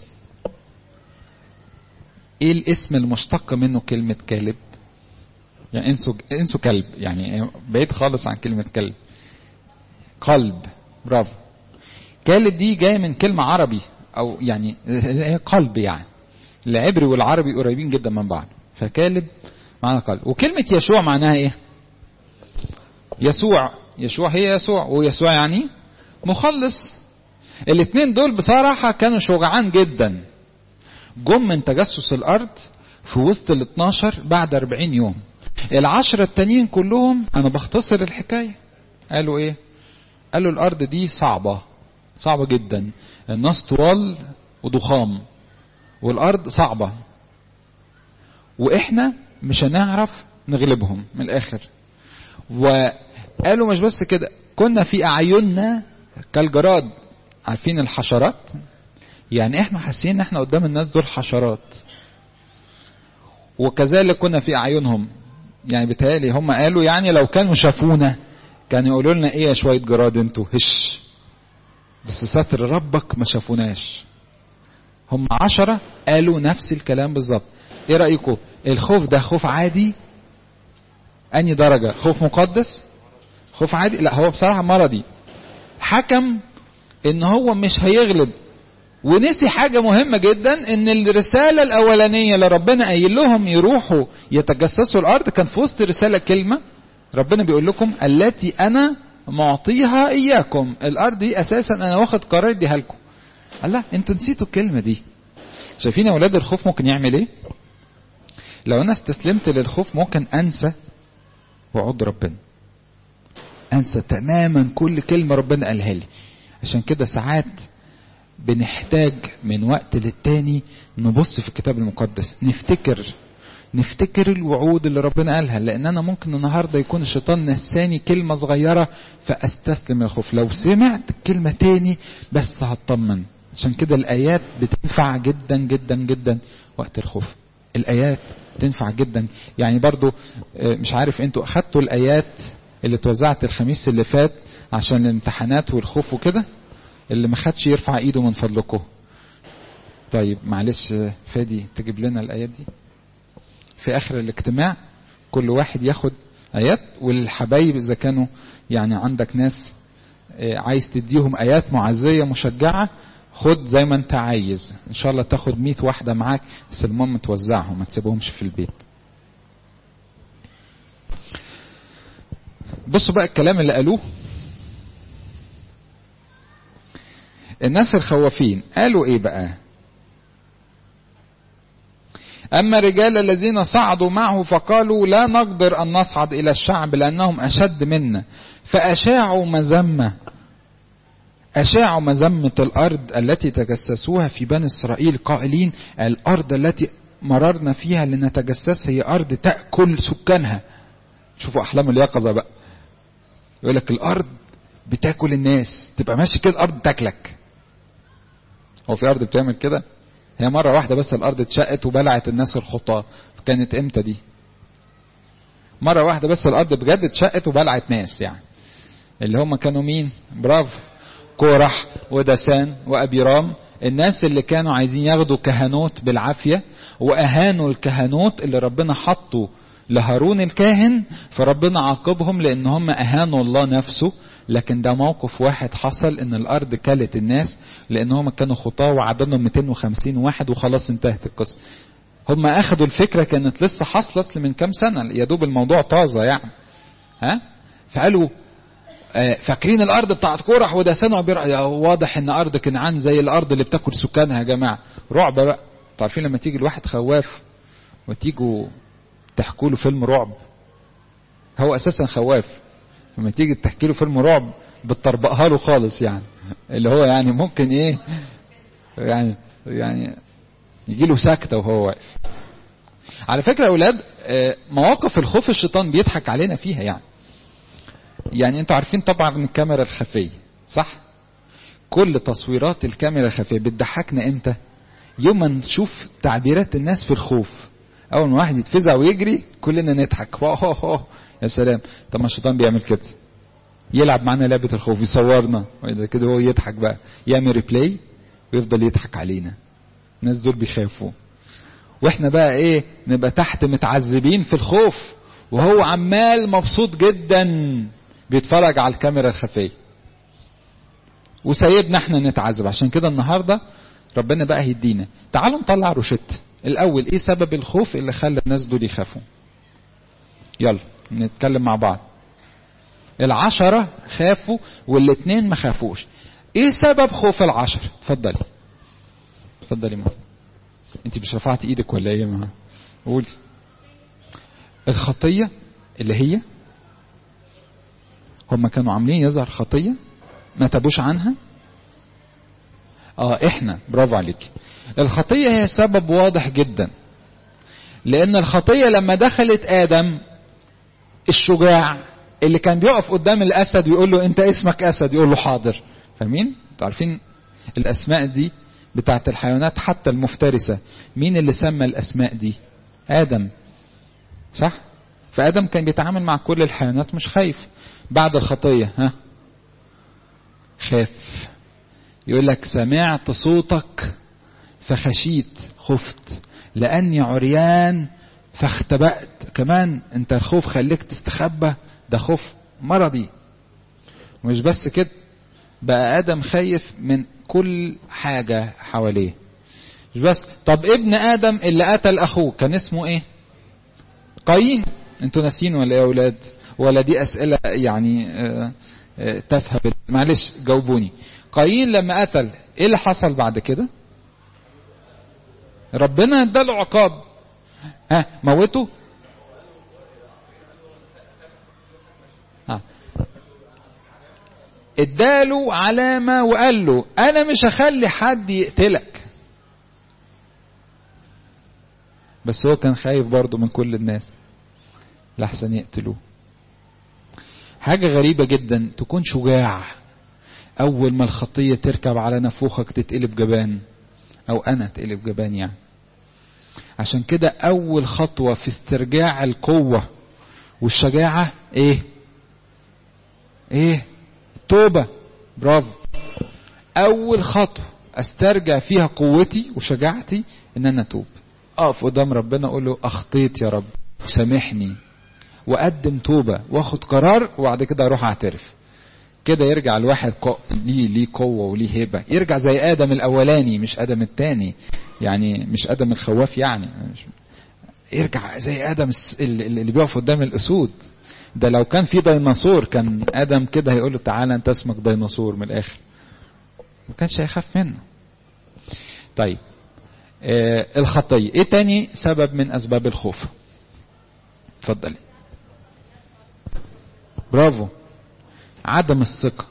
A: ايه الاسم المشتق منه كلمة كالب يعني انسوا انسوا كلب يعني بعيد خالص عن كلمة كلب قلب برافو كالب دي جاية من كلمة عربي او يعني هي قلب يعني العبري والعربي قريبين جدا من بعض فكالب معنى قلب وكلمة يشوع معناها ايه يسوع يشوع هي يسوع ويسوع يعني مخلص الاثنين دول بصراحة كانوا شجعان جدا جم من تجسس الارض في وسط ال 12 بعد 40 يوم العشرة التانيين كلهم انا بختصر الحكاية قالوا ايه قالوا الارض دي صعبة صعبة جدا الناس طوال وضخام والارض صعبة واحنا مش هنعرف نغلبهم من الاخر وقالوا مش بس كده كنا في اعيننا كالجراد عارفين الحشرات يعني احنا حاسين ان احنا قدام الناس دول حشرات وكذلك كنا في اعينهم يعني بتهيألي هم قالوا يعني لو كانوا شافونا كانوا يقولوا لنا ايه يا شويه جراد انتوا هش بس ستر ربك ما شافوناش هم عشرة قالوا نفس الكلام بالظبط ايه رأيكم الخوف ده خوف عادي اني درجة خوف مقدس خوف عادي لا هو بصراحة مرضي حكم ان هو مش هيغلب ونسي حاجة مهمة جدا ان الرسالة الاولانية اللي ربنا قايل لهم يروحوا يتجسسوا الارض كان في وسط الرسالة كلمة ربنا بيقول لكم التي انا معطيها اياكم الارض دي اساسا انا واخد قرار اديها لكم الله انتوا نسيتوا الكلمة دي شايفين يا ولاد الخوف ممكن يعمل ايه لو انا استسلمت للخوف ممكن انسى وعود ربنا انسى تماما كل كلمة ربنا قالها لي عشان كده ساعات بنحتاج من وقت للتاني نبص في الكتاب المقدس نفتكر نفتكر الوعود اللي ربنا قالها لان انا ممكن النهارده يكون الشيطان نساني كلمه صغيره فاستسلم الخوف لو سمعت الكلمه تاني بس هطمن عشان كده الايات بتنفع جدا جدا جدا وقت الخوف الايات تنفع جدا يعني برضو مش عارف انتوا اخدتوا الايات اللي اتوزعت الخميس اللي فات عشان الامتحانات والخوف وكده اللي ما خدش يرفع ايده من فضلكم طيب معلش فادي تجيب لنا الايات دي في اخر الاجتماع كل واحد ياخد ايات والحبايب اذا كانوا يعني عندك ناس عايز تديهم ايات معزيه مشجعه خد زي ما انت عايز ان شاء الله تاخد 100 واحده معاك بس المهم توزعهم ما تسيبهمش في البيت بصوا بقى الكلام اللي قالوه الناس الخوافين قالوا ايه بقى أما الرجال الذين صعدوا معه فقالوا لا نقدر أن نصعد إلى الشعب لأنهم أشد منا فأشاعوا مذمة أشاعوا مذمة الأرض التي تجسسوها في بني إسرائيل قائلين الأرض التي مررنا فيها لنتجسس هي أرض تأكل سكانها شوفوا أحلام اليقظة بقى يقول لك الأرض بتاكل الناس تبقى ماشي كده الأرض تاكلك هو في أرض بتعمل كده هي مرة واحدة بس الأرض اتشقت وبلعت الناس الخطاة كانت إمتى دي مرة واحدة بس الأرض بجد اتشقت وبلعت ناس يعني اللي هم كانوا مين برافو كورح ودسان وأبيرام الناس اللي كانوا عايزين ياخدوا كهنوت بالعافية وأهانوا الكهنوت اللي ربنا حطه لهارون الكاهن فربنا عاقبهم لأن هم أهانوا الله نفسه لكن ده موقف واحد حصل ان الارض كلت الناس لان هم كانوا خطاه وعددهم 250 واحد وخلاص انتهت القصه هم اخدوا الفكره كانت لسه حاصله اصل من كام سنه يا دوب الموضوع طازه يعني ها فقالوا فاكرين الارض بتاعت كورح وده سنه واضح ان ارض كنعان زي الارض اللي بتاكل سكانها يا جماعه رعب بقى عارفين لما تيجي الواحد خواف وتيجوا تحكوا له فيلم رعب هو اساسا خواف لما تيجي تحكي له فيلم رعب بتطربقها له خالص يعني اللي هو يعني ممكن ايه يعني يعني يجي له سكته وهو واقف على فكره يا اولاد مواقف الخوف الشيطان بيضحك علينا فيها يعني يعني انتوا عارفين طبعا الكاميرا الخفيه صح كل تصويرات الكاميرا الخفيه بتضحكنا امتى يوم ما نشوف تعبيرات الناس في الخوف اول ما واحد يتفزع ويجري كلنا نضحك يا سلام طب ما الشيطان بيعمل كده يلعب معانا لعبه الخوف يصورنا كده هو يضحك بقى يعمل ريبلاي ويفضل يضحك علينا الناس دول بيخافوا واحنا بقى ايه نبقى تحت متعذبين في الخوف وهو عمال مبسوط جدا بيتفرج على الكاميرا الخفيه وسايبنا احنا نتعذب عشان كده النهارده ربنا بقى هيدينا تعالوا نطلع روشته الاول ايه سبب الخوف اللي خلى الناس دول يخافوا يلا نتكلم مع بعض العشرة خافوا والاتنين ما خافوش ايه سبب خوف العشرة اتفضلي اتفضلي ما انت مش رفعت ايدك ولا ايه ما قولي الخطية اللي هي هم كانوا عاملين يظهر خطية ما تابوش عنها اه احنا برافو عليك الخطية هي سبب واضح جدا لان الخطية لما دخلت ادم الشجاع اللي كان بيقف قدام الاسد ويقول له انت اسمك اسد يقول له حاضر فاهمين انتوا عارفين الاسماء دي بتاعت الحيوانات حتى المفترسة مين اللي سمى الاسماء دي ادم صح فادم كان بيتعامل مع كل الحيوانات مش خايف بعد الخطية ها خاف يقول لك سمعت صوتك فخشيت خفت لاني عريان فاختبأت كمان انت الخوف خليك تستخبى ده خوف مرضي مش بس كده بقى ادم خايف من كل حاجة حواليه مش بس طب ابن ادم اللي قتل اخوه كان اسمه ايه قايين انتوا ناسيين ولا ايه يا اولاد ولا دي اسئلة يعني اه اه تافهة معلش جاوبوني قايين لما قتل ايه اللي حصل بعد كده ربنا اداله عقاب ها موته ها اداله علامة وقال له انا مش هخلي حد يقتلك بس هو كان خايف برضه من كل الناس لحسن يقتلوه حاجة غريبة جدا تكون شجاع أول ما الخطية تركب على نفوخك تتقلب جبان أو أنا تقلب جبان يعني عشان كده أول خطوة في استرجاع القوة والشجاعة إيه؟ إيه؟ توبة برافو أول خطوة أسترجع فيها قوتي وشجاعتي إن أنا أتوب أقف قدام ربنا أقول له أخطيت يا رب سامحني وأقدم توبة وآخد قرار وبعد كده أروح أعترف كده يرجع الواحد قو... ليه ليه قوه وليه هيبه يرجع زي ادم الاولاني مش ادم الثاني يعني مش ادم الخواف يعني مش... يرجع زي ادم اللي بيقف قدام الاسود ده لو كان في ديناصور كان ادم كده هيقول له تعالى انت اسمك ديناصور من الاخر ما كانش هيخاف منه طيب آه الخطية ايه تاني سبب من اسباب الخوف اتفضلي برافو عدم الثقة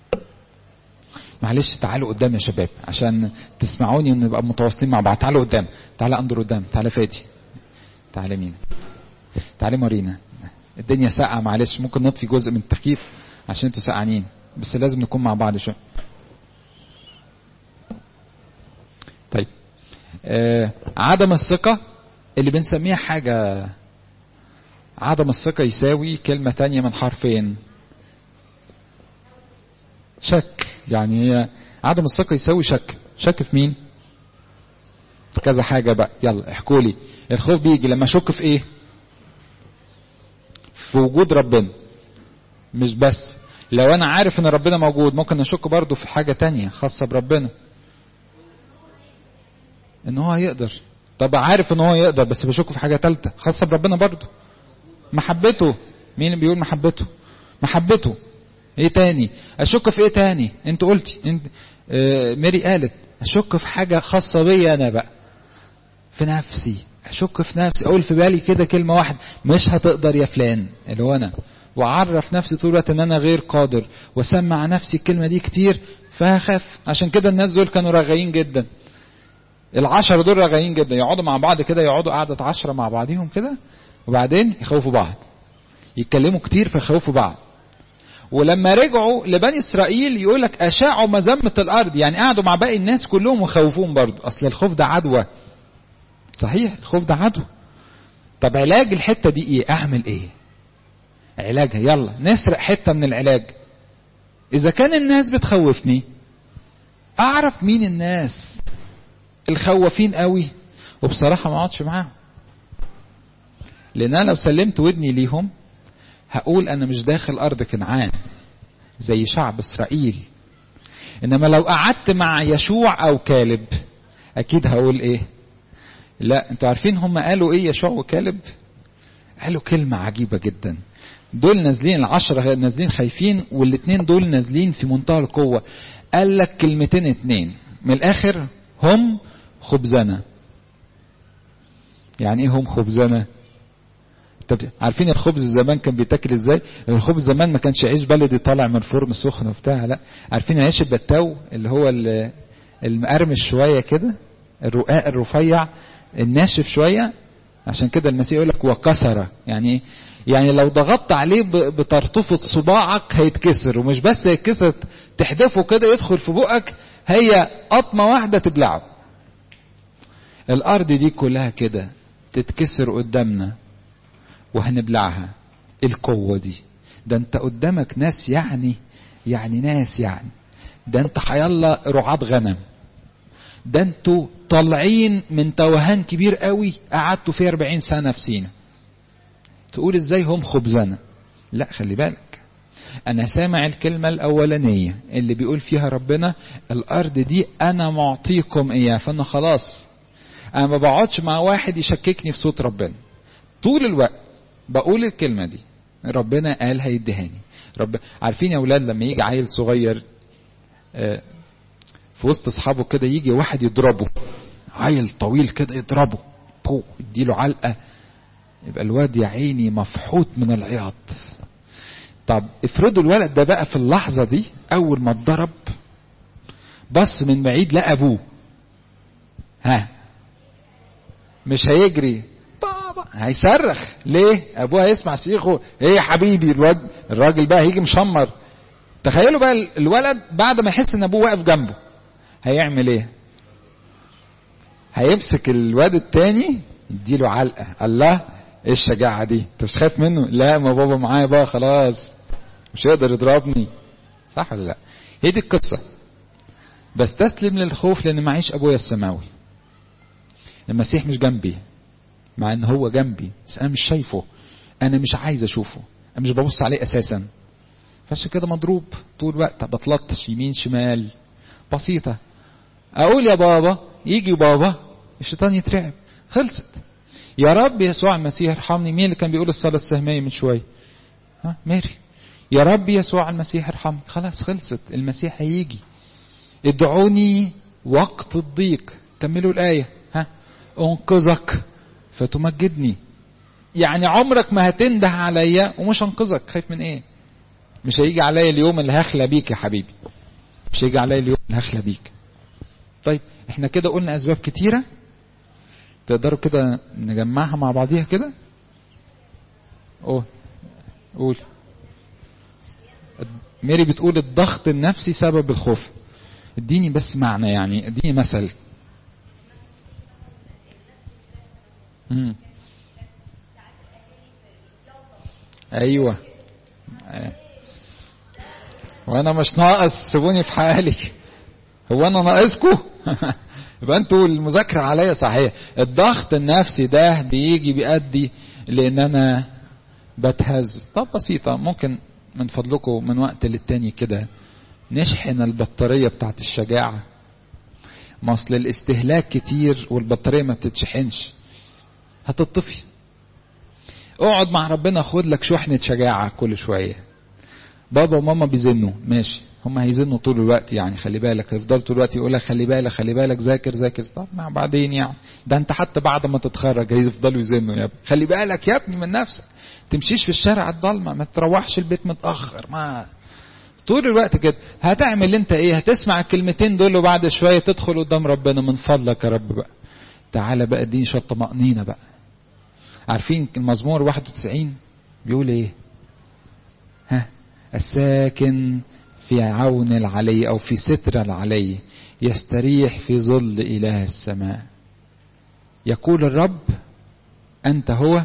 A: معلش تعالوا قدام يا شباب عشان تسمعوني ونبقى متواصلين مع بعض تعالوا قدام تعالى اندر قدام تعالى فادي تعالى مين تعالى مارينا الدنيا ساقعة معلش ممكن نطفي جزء من التكييف عشان انتوا سقعانين بس لازم نكون مع بعض شوية طيب آه عدم الثقة اللي بنسميها حاجة عدم الثقة يساوي كلمة تانية من حرفين شك يعني هي عدم الثقة يساوي شك شك في مين كذا حاجة بقى يلا احكوا لي الخوف بيجي لما اشك في ايه في وجود ربنا مش بس لو انا عارف ان ربنا موجود ممكن اشك برضه في حاجة تانية خاصة بربنا ان هو يقدر طب عارف ان هو يقدر بس بشك في حاجة تالتة خاصة بربنا برضه محبته مين اللي بيقول محبته محبته ايه تاني اشك في ايه تاني انت قلتي انت اه ميري قالت اشك في حاجة خاصة بيا انا بقى في نفسي اشك في نفسي اقول في بالي كده كلمة واحدة مش هتقدر يا فلان اللي هو انا واعرف نفسي طول الوقت ان انا غير قادر واسمع نفسي الكلمة دي كتير فهخاف عشان كده الناس دول كانوا رغايين جدا العشرة دول رغايين جدا يقعدوا مع بعض كده يقعدوا قعدة عشرة مع بعضيهم كده وبعدين يخوفوا بعض يتكلموا كتير فيخوفوا بعض ولما رجعوا لبني اسرائيل يقول لك اشاعوا مذمه الارض يعني قعدوا مع باقي الناس كلهم وخوفوهم برضه اصل الخوف ده عدوى صحيح الخوف ده عدوى طب علاج الحته دي ايه اعمل ايه علاجها يلا نسرق حته من العلاج اذا كان الناس بتخوفني اعرف مين الناس الخوافين قوي وبصراحه ما اقعدش معاهم لان انا لو سلمت ودني ليهم هقول انا مش داخل ارض كنعان زي شعب اسرائيل انما لو قعدت مع يشوع او كالب اكيد هقول ايه لا انتوا عارفين هم قالوا ايه يشوع وكالب قالوا كلمة عجيبة جدا دول نازلين العشرة نازلين خايفين والاتنين دول نازلين في منتهى القوة قال لك كلمتين اتنين من الاخر هم خبزنا يعني ايه هم خبزنا طب عارفين الخبز زمان كان بيتاكل ازاي الخبز زمان ما كانش عيش بلدي طالع من الفرن سخن وبتاع لا عارفين عيش البتاو اللي هو المقرمش شويه كده الرقاق الرفيع الناشف شويه عشان كده المسيح يقول لك وكسر يعني يعني لو ضغطت عليه بطرطفة صباعك هيتكسر ومش بس هيتكسر تحدفه كده يدخل في بقك هي قطمة واحدة تبلعه الأرض دي كلها كده تتكسر قدامنا وهنبلعها القوة دي ده انت قدامك ناس يعني يعني ناس يعني ده انت حيالله رعاة غنم ده انتوا طالعين من توهان كبير قوي قعدتوا فيه 40 سنة في سينا تقول ازاي هم خبزنا لا خلي بالك انا سامع الكلمة الاولانية اللي بيقول فيها ربنا الارض دي انا معطيكم اياه فانا خلاص انا ما بقعدش مع واحد يشككني في صوت ربنا طول الوقت بقول الكلمة دي ربنا قال هيديهاني رب عارفين يا اولاد لما يجي عيل صغير في وسط اصحابه كده يجي واحد يضربه عيل طويل كده يضربه بو يديله علقه يبقى الواد يا عيني مفحوط من العياط طب افرضوا الولد ده بقى في اللحظة دي أول ما اتضرب بص من بعيد لقى أبوه ها مش هيجري بابا هيصرخ ليه أبوه هيسمع صريخه ايه يا حبيبي الواد الراجل بقى هيجي مشمر تخيلوا بقى الولد بعد ما يحس ان ابوه واقف جنبه هيعمل ايه هيمسك الواد التاني يديله علقه الله ايه الشجاعه دي انت مش خايف منه لا ما بابا معايا بقى خلاص مش هيقدر يضربني صح ولا لا هي دي القصه بستسلم للخوف لان معيش ابويا السماوي المسيح مش جنبي مع ان هو جنبي بس انا مش شايفه انا مش عايز اشوفه انا مش ببص عليه اساسا فعشان كده مضروب طول الوقت بتلطش يمين شمال بسيطة أقول يا بابا يجي بابا الشيطان يترعب خلصت يا رب يسوع المسيح ارحمني مين اللي كان بيقول الصلاة السهمية من شوية ها ماري يا رب يسوع المسيح ارحمني خلاص خلصت المسيح هيجي ادعوني وقت الضيق كملوا الآية ها انقذك فتمجدني يعني عمرك ما هتنده عليا ومش انقذك خايف من ايه مش هيجي عليا اليوم اللي هخلى بيك يا حبيبي مش هيجي عليا اليوم اللي هخلى بيك طيب احنا كده قلنا اسباب كتيره تقدروا كده نجمعها مع بعضيها كده قول قول ميري بتقول الضغط النفسي سبب الخوف اديني بس معنى يعني اديني مثل مم. ايوه آه. وانا مش ناقص سيبوني في حالي هو انا ناقصكم يبقى انتوا المذاكره عليا صحيح الضغط النفسي ده بيجي بيؤدي لان انا بتهز طب بسيطه ممكن من فضلكم من وقت للتاني كده نشحن البطاريه بتاعت الشجاعه ما اصل الاستهلاك كتير والبطاريه ما بتتشحنش هتطفي اقعد مع ربنا خد لك شحنة شجاعة كل شوية بابا وماما بيزنوا ماشي هم هيزنوا طول الوقت يعني خلي بالك هيفضلوا طول الوقت يقول لك خلي بالك خلي بالك ذاكر ذاكر طب ما بعدين يعني ده انت حتى بعد ما تتخرج هيفضلوا يزنوا يا ابني خلي بالك يا ابني من نفسك تمشيش في الشارع الضلمة ما تروحش البيت متأخر ما طول الوقت كده هتعمل انت ايه هتسمع الكلمتين دول وبعد شوية تدخل قدام ربنا من فضلك يا رب بقى تعالى بقى اديني شوية طمأنينة بقى عارفين المزمور 91 بيقول ايه ها الساكن في عون العلي او في ستر العلي يستريح في ظل اله السماء يقول الرب انت هو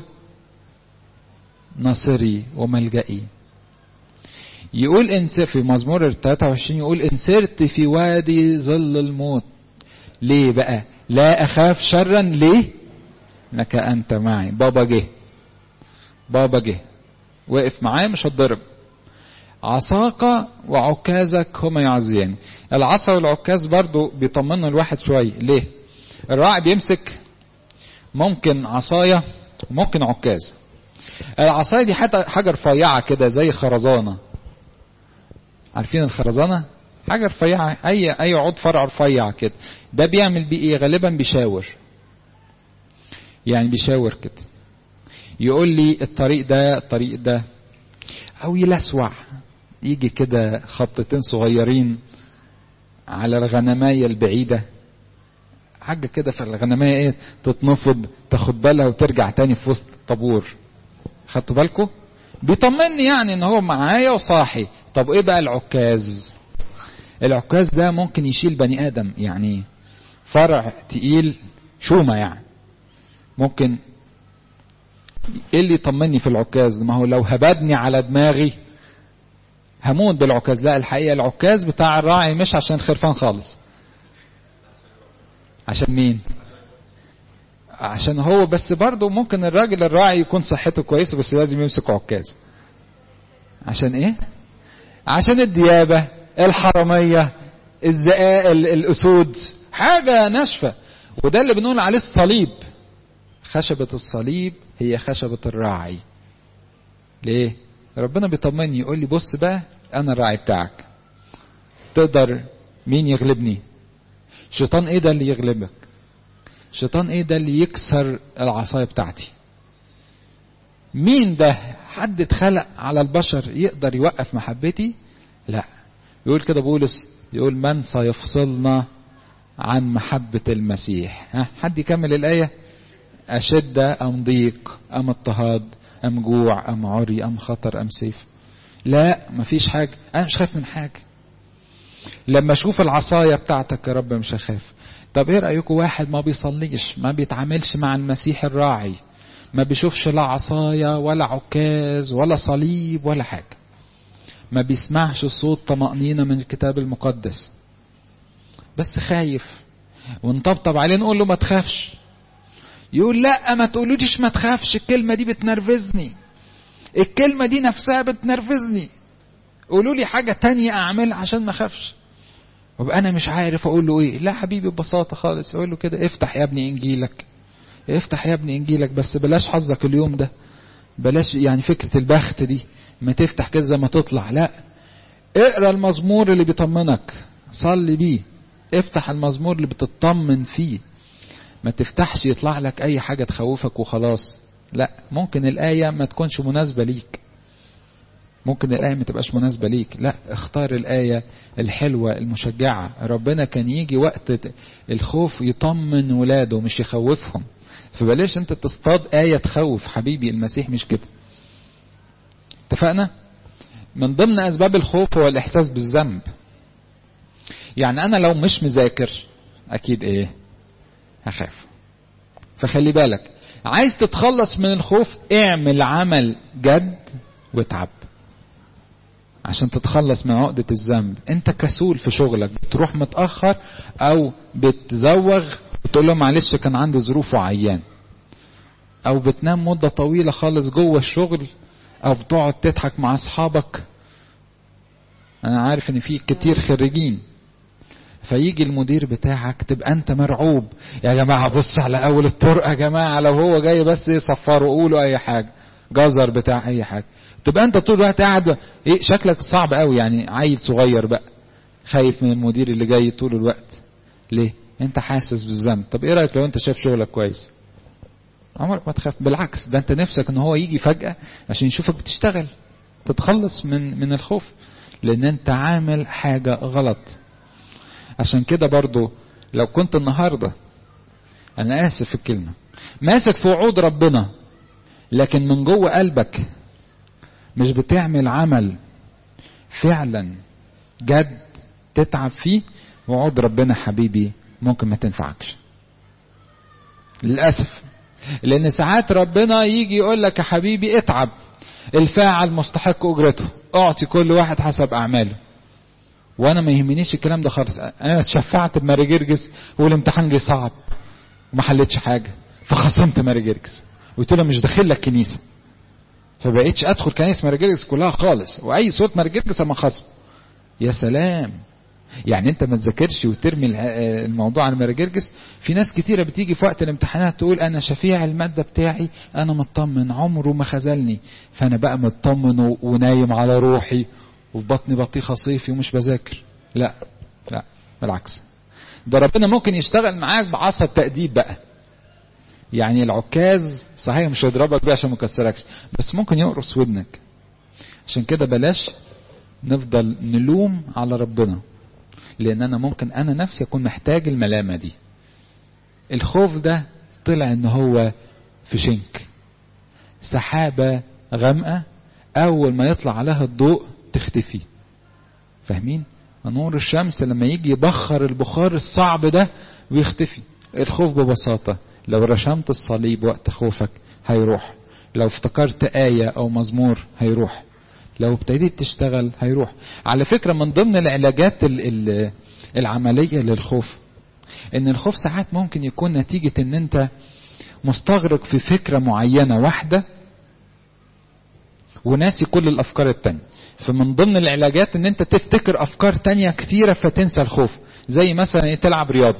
A: ناصري وملجئي يقول إن في مزمور 23 يقول إن سرت في وادي ظل الموت ليه بقى لا أخاف شرا ليه لك أنت معي بابا جه بابا جه وقف معايا مش هتضرب عصاك وعكازك هما يعزيان العصا والعكاز برضو بيطمنوا الواحد شوية ليه الراعي بيمسك ممكن عصاية ممكن عكاز العصاية دي حتى حاجة رفيعة كده زي خرزانة عارفين الخرزانة حاجة رفيعة أي أي عود فرع رفيع كده ده بيعمل بيه إيه غالبا بيشاور يعني بيشاور كده يقول لي الطريق ده الطريق ده أو يلسوع يجي كده خطتين صغيرين على الغنماية البعيدة حاجة كده في الغنماية ايه تتنفض تاخد بالها وترجع تاني في وسط الطابور خدتوا بالكم بيطمني يعني ان هو معايا وصاحي طب ايه بقى العكاز العكاز ده ممكن يشيل بني ادم يعني فرع تقيل شومة يعني ممكن ايه اللي يطمني في العكاز ما هو لو هبدني على دماغي هموت بالعكاز لا الحقيقة العكاز بتاع الراعي مش عشان خرفان خالص عشان مين عشان هو بس برضه ممكن الراجل الراعي يكون صحته كويسة بس لازم يمسك عكاز عشان ايه عشان الديابة الحرامية الزقاق الاسود حاجة ناشفة وده اللي بنقول عليه الصليب خشبة الصليب هي خشبة الراعي ليه ربنا بيطمني يقول لي بص بقى انا الراعي بتاعك تقدر مين يغلبني شيطان ايه ده اللي يغلبك شيطان ايه ده اللي يكسر العصاية بتاعتي مين ده حد اتخلق على البشر يقدر يوقف محبتي لا يقول كده بولس يقول من سيفصلنا عن محبة المسيح ها حد يكمل الآية أشدة أم ضيق أم اضطهاد أم جوع أم عري أم خطر أم سيف لا مفيش حاجة أنا مش خايف من حاجة لما أشوف العصاية بتاعتك يا رب مش هخاف طب ايه رأيكم واحد ما بيصليش ما بيتعاملش مع المسيح الراعي ما بيشوفش لا عصاية ولا عكاز ولا صليب ولا حاجة ما بيسمعش صوت طمأنينة من الكتاب المقدس بس خايف ونطبطب عليه نقول له ما تخافش يقول لا ما تقولوليش ما تخافش الكلمة دي بتنرفزني الكلمة دي نفسها بتنرفزني قولوا لي حاجة تانية أعملها عشان ما أخافش وابقى أنا مش عارف أقول له إيه لا حبيبي ببساطة خالص أقول له كده افتح يا ابني إنجيلك افتح يا ابني إنجيلك بس بلاش حظك اليوم ده بلاش يعني فكرة البخت دي ما تفتح كده زي ما تطلع لا اقرا المزمور اللي بيطمنك صلي بيه افتح المزمور اللي بتطمن فيه ما تفتحش يطلع لك اي حاجة تخوفك وخلاص لا ممكن الآية ما تكونش مناسبة ليك ممكن الآية ما تبقاش مناسبة ليك لا اختار الآية الحلوة المشجعة ربنا كان يجي وقت الخوف يطمن ولاده مش يخوفهم فبلاش انت تصطاد آية تخوف حبيبي المسيح مش كده اتفقنا من ضمن أسباب الخوف هو الإحساس بالذنب يعني أنا لو مش مذاكر أكيد إيه هخاف فخلي بالك عايز تتخلص من الخوف اعمل عمل جد واتعب عشان تتخلص من عقدة الذنب انت كسول في شغلك بتروح متأخر او بتزوغ وتقول له معلش كان عندي ظروف وعيان او بتنام مدة طويلة خالص جوه الشغل او بتقعد تضحك مع اصحابك انا عارف ان في كتير خريجين فيجي المدير بتاعك تبقى انت مرعوب يا جماعة بص على اول الطرق يا جماعة لو هو جاي بس يصفروا قولوا اي حاجة جزر بتاع اي حاجة تبقى انت طول الوقت قاعد ايه شكلك صعب قوي يعني عيل صغير بقى خايف من المدير اللي جاي طول الوقت ليه انت حاسس بالذنب طب ايه رايك لو انت شايف شغلك كويس عمرك ما تخاف بالعكس ده انت نفسك ان هو يجي فجأة عشان يشوفك بتشتغل تتخلص من من الخوف لان انت عامل حاجة غلط عشان كده برضو لو كنت النهاردة انا اسف في الكلمة ماسك في وعود ربنا لكن من جوه قلبك مش بتعمل عمل فعلا جد تتعب فيه وعود ربنا حبيبي ممكن ما تنفعكش للأسف لأن ساعات ربنا يجي يقول لك يا حبيبي اتعب الفاعل مستحق أجرته أعطي كل واحد حسب أعماله وأنا ما يهمنيش الكلام ده خالص أنا اتشفعت بماري جرجس والامتحان جه صعب وما حلتش حاجة فخصمت ماري جرجس قلت له مش داخل لك كنيسة فبقيتش ادخل كنيسه مارجرجس كلها خالص واي صوت مارجرجس اما خصم يا سلام يعني انت ما تذاكرش وترمي الموضوع على مارجرجس في ناس كتيره بتيجي في وقت الامتحانات تقول انا شفيع الماده بتاعي انا مطمن عمره ما خذلني فانا بقى مطمن ونايم على روحي وفي بطني بطيخه صيفي ومش بذاكر لا لا بالعكس ده ربنا ممكن يشتغل معاك بعصا التأديب بقى يعني العكاز صحيح مش هيضربك بيه عشان ما يكسركش بس ممكن يقرص ودنك عشان كده بلاش نفضل نلوم على ربنا لان انا ممكن انا نفسي اكون محتاج الملامه دي الخوف ده طلع ان هو في شنك سحابه غامقه اول ما يطلع عليها الضوء تختفي فاهمين نور الشمس لما يجي يبخر البخار الصعب ده ويختفي الخوف ببساطه لو رشمت الصليب وقت خوفك هيروح لو افتكرت آية أو مزمور هيروح لو ابتديت تشتغل هيروح على فكرة من ضمن العلاجات العملية للخوف ان الخوف ساعات ممكن يكون نتيجة ان انت مستغرق في فكرة معينة واحدة وناسي كل الافكار التانية فمن ضمن العلاجات ان انت تفتكر افكار تانية كتيرة فتنسى الخوف زي مثلا ايه تلعب رياضة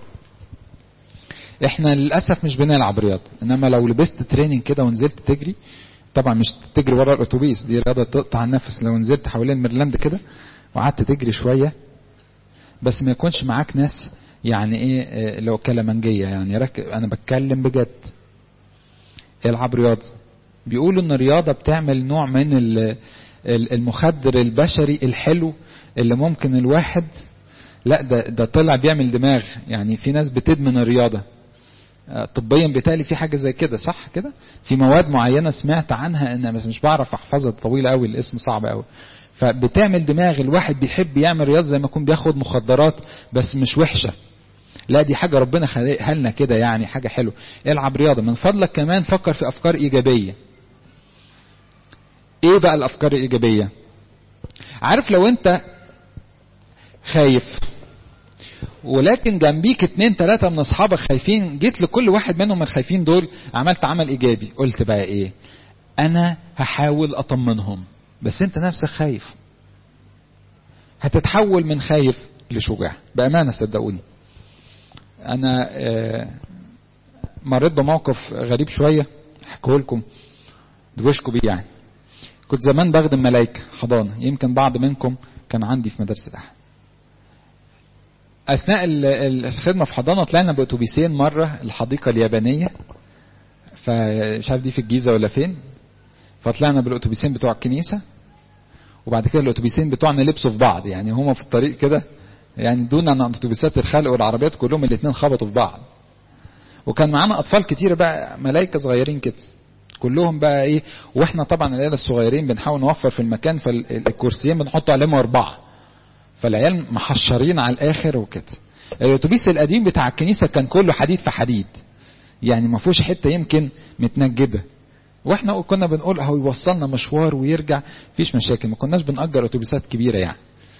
A: احنا للاسف مش بنلعب رياضه انما لو لبست تريننج كده ونزلت تجري طبعا مش تجري ورا الاتوبيس دي رياضه تقطع النفس لو نزلت حوالين ميرلاند كده وقعدت تجري شويه بس ما يكونش معاك ناس يعني ايه لو كلامنجيه يعني ركب انا بتكلم بجد العب رياضه بيقولوا ان الرياضه بتعمل نوع من المخدر البشري الحلو اللي ممكن الواحد لا ده ده طلع بيعمل دماغ يعني في ناس بتدمن الرياضه طبيا بيتهيألي في حاجه زي كده صح كده في مواد معينه سمعت عنها ان بس مش بعرف احفظها طويله قوي الاسم صعب قوي فبتعمل دماغ الواحد بيحب يعمل رياضه زي ما يكون بياخد مخدرات بس مش وحشه لا دي حاجه ربنا خلقها لنا كده يعني حاجه حلوه العب رياضه من فضلك كمان فكر في افكار ايجابيه ايه بقى الافكار الايجابيه عارف لو انت خايف ولكن جنبيك اتنين تلاتة من اصحابك خايفين جيت لكل واحد منهم من الخايفين دول عملت عمل ايجابي قلت بقى ايه انا هحاول اطمنهم بس انت نفسك خايف هتتحول من خايف لشجاع بامانه صدقوني انا مريت بموقف غريب شويه احكيه لكم دوشكوا بيه يعني كنت زمان بخدم ملايكه حضانه يمكن بعض منكم كان عندي في مدرسه الاحد اثناء الخدمه في حضانه طلعنا باتوبيسين مره الحديقه اليابانيه فمش عارف دي في الجيزه ولا فين فطلعنا بالاتوبيسين بتوع الكنيسه وبعد كده الاتوبيسين بتوعنا لبسوا في بعض يعني هما في الطريق كده يعني دون ان اتوبيسات الخلق والعربيات كلهم الاثنين خبطوا في بعض وكان معانا اطفال كتير بقى ملايكه صغيرين كده كلهم بقى ايه واحنا طبعا العيال الصغيرين بنحاول نوفر في المكان فالكرسيين بنحط عليهم اربعه فالعيال محشرين على الاخر وكده الاتوبيس القديم بتاع الكنيسه كان كله حديد في حديد يعني ما فيهوش حته يمكن متنجده واحنا كنا بنقول اهو يوصلنا مشوار ويرجع مفيش مشاكل ما كناش بنأجر اتوبيسات كبيره يعني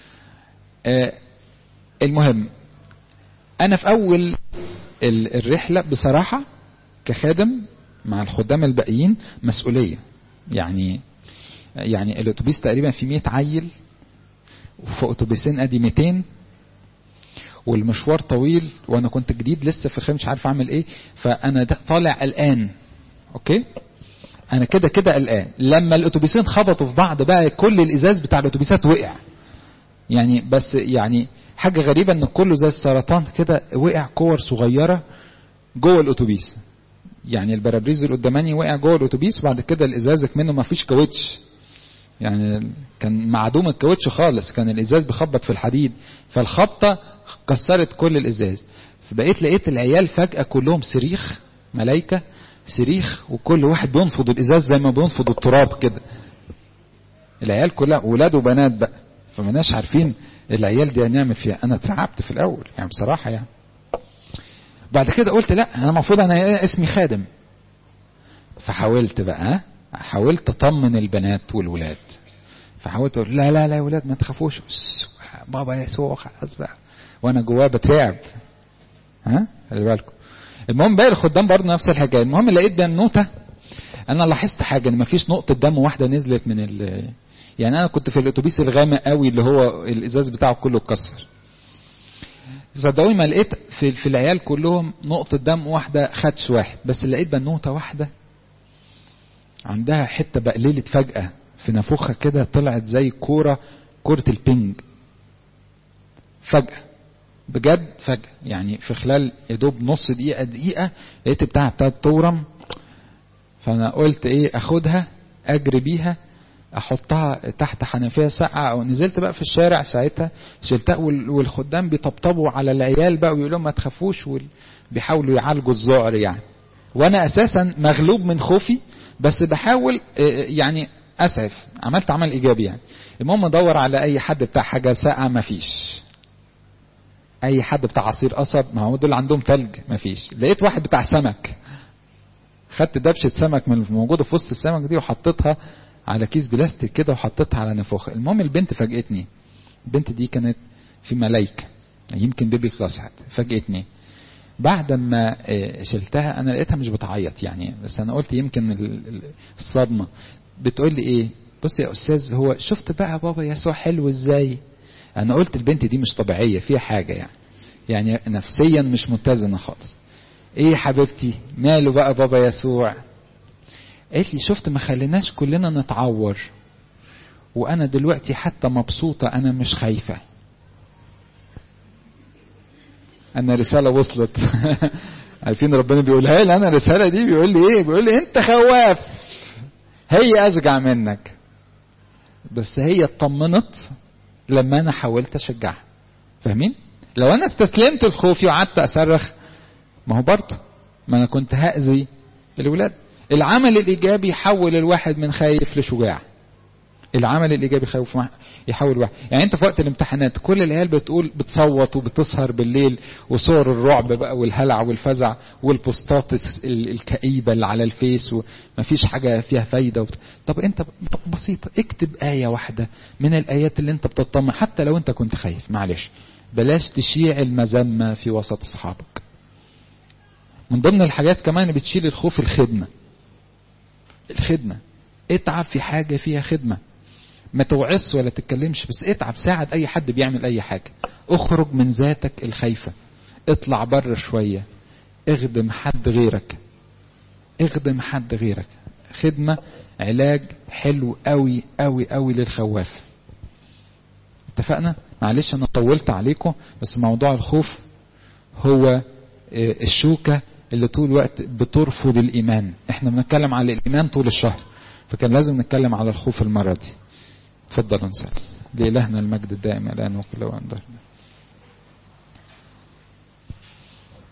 A: آه المهم انا في اول الرحله بصراحه كخادم مع الخدام الباقيين مسؤوليه يعني يعني الاتوبيس تقريبا فيه 100 عيل وفي اتوبيسين ادي 200 والمشوار طويل وانا كنت جديد لسه في الخير مش عارف اعمل ايه فانا طالع قلقان اوكي انا كده كده قلقان لما الاتوبيسين خبطوا في بعض بقى كل الازاز بتاع الاتوبيسات وقع يعني بس يعني حاجه غريبه ان كله زي السرطان كده وقع كور صغيره جوه الاتوبيس يعني البرابريز القداماني وقع جوه الاتوبيس وبعد كده الازاز منه ما فيش كاوتش يعني كان معدوم الكاوتش خالص كان الازاز بيخبط في الحديد فالخبطه كسرت كل الازاز فبقيت لقيت العيال فجاه كلهم صريخ ملايكه صريخ وكل واحد بينفض الازاز زي ما بينفض التراب كده العيال كلها ولاد وبنات بقى فمناش عارفين العيال دي هنعمل فيها انا اترعبت في الاول يعني بصراحه يعني بعد كده قلت لا انا المفروض انا اسمي خادم فحاولت بقى حاولت اطمن البنات والولاد فحاولت اقول لا لا لا يا ولاد ما تخافوش بابا يسوع خلاص بقى وانا جواه بترعب ها خلي بالكم المهم باقي الخدام برضه نفس الحكايه المهم لقيت بنوته انا لاحظت حاجه ان مفيش نقطه دم واحده نزلت من ال يعني انا كنت في الاتوبيس الغامق قوي اللي هو الازاز بتاعه كله اتكسر صدقوني ما لقيت في, في العيال كلهم نقطة دم واحدة خدش واحد بس لقيت بنوتة واحدة عندها حتة بقللت فجأة في نافوخها كده طلعت زي كورة كورة البينج فجأة بجد فجأة يعني في خلال يا دوب نص دقيقة دقيقة لقيت بتاعها ابتدت تورم فأنا قلت إيه أخدها أجري بيها احطها تحت حنفيه ساقعه او نزلت بقى في الشارع ساعتها شلتها والخدام بيطبطبوا على العيال بقى ويقولوا لهم ما تخافوش بيحاولوا يعالجوا الذعر يعني وانا اساسا مغلوب من خوفي بس بحاول يعني اسعف عملت عمل ايجابي يعني المهم ادور على اي حد بتاع حاجه ساقعه ما فيش اي حد بتاع عصير قصب ما هو دول عندهم ثلج ما فيش لقيت واحد بتاع سمك خدت دبشه سمك من الموجوده في وسط السمك دي وحطيتها على كيس بلاستيك كده وحطيتها على نافوخها المهم البنت فاجئتني البنت دي كانت في ملايكه يمكن بيبي كلاس فاجئتني بعد ما شلتها انا لقيتها مش بتعيط يعني بس انا قلت يمكن الصدمه بتقول لي ايه بص يا استاذ هو شفت بقى بابا يسوع حلو ازاي انا قلت البنت دي مش طبيعيه فيها حاجه يعني يعني نفسيا مش متزنه خالص ايه يا حبيبتي ماله بقى بابا يسوع قالت لي شفت ما خليناش كلنا نتعور وانا دلوقتي حتى مبسوطه انا مش خايفه انا رساله وصلت عارفين ربنا بيقولها لي انا الرساله دي بيقول لي ايه بيقول لي انت خواف هي اشجع منك بس هي اطمنت لما انا حاولت اشجعها فاهمين لو انا استسلمت لخوفي وقعدت اصرخ ما هو برضه ما انا كنت هاذي الولاد العمل الايجابي يحول الواحد من خايف لشجاع العمل الايجابي يخوف يحول واحد يعني انت في وقت الامتحانات كل العيال بتقول بتصوت وبتسهر بالليل وصور الرعب بقى والهلع والفزع والبوستات الكئيبه اللي على الفيس ومفيش حاجه فيها فايده وبت... طب انت بسيطه اكتب ايه واحده من الايات اللي انت بتطمن حتى لو انت كنت خايف معلش بلاش تشيع المذمه في وسط اصحابك من ضمن الحاجات كمان اللي بتشيل الخوف الخدمه الخدمة اتعب في حاجة فيها خدمة ما توعظش ولا تتكلمش بس اتعب ساعد اي حد بيعمل اي حاجة اخرج من ذاتك الخايفة اطلع بره شوية اخدم حد غيرك اخدم حد غيرك خدمة علاج حلو قوي قوي قوي للخواف اتفقنا معلش انا طولت عليكم بس موضوع الخوف هو الشوكة اللي طول الوقت بترفض الإيمان احنا بنتكلم على الإيمان طول الشهر فكان لازم نتكلم على الخوف المرة دي اتفضلوا نسأل لإلهنا المجد الدائم الآن وكل وأن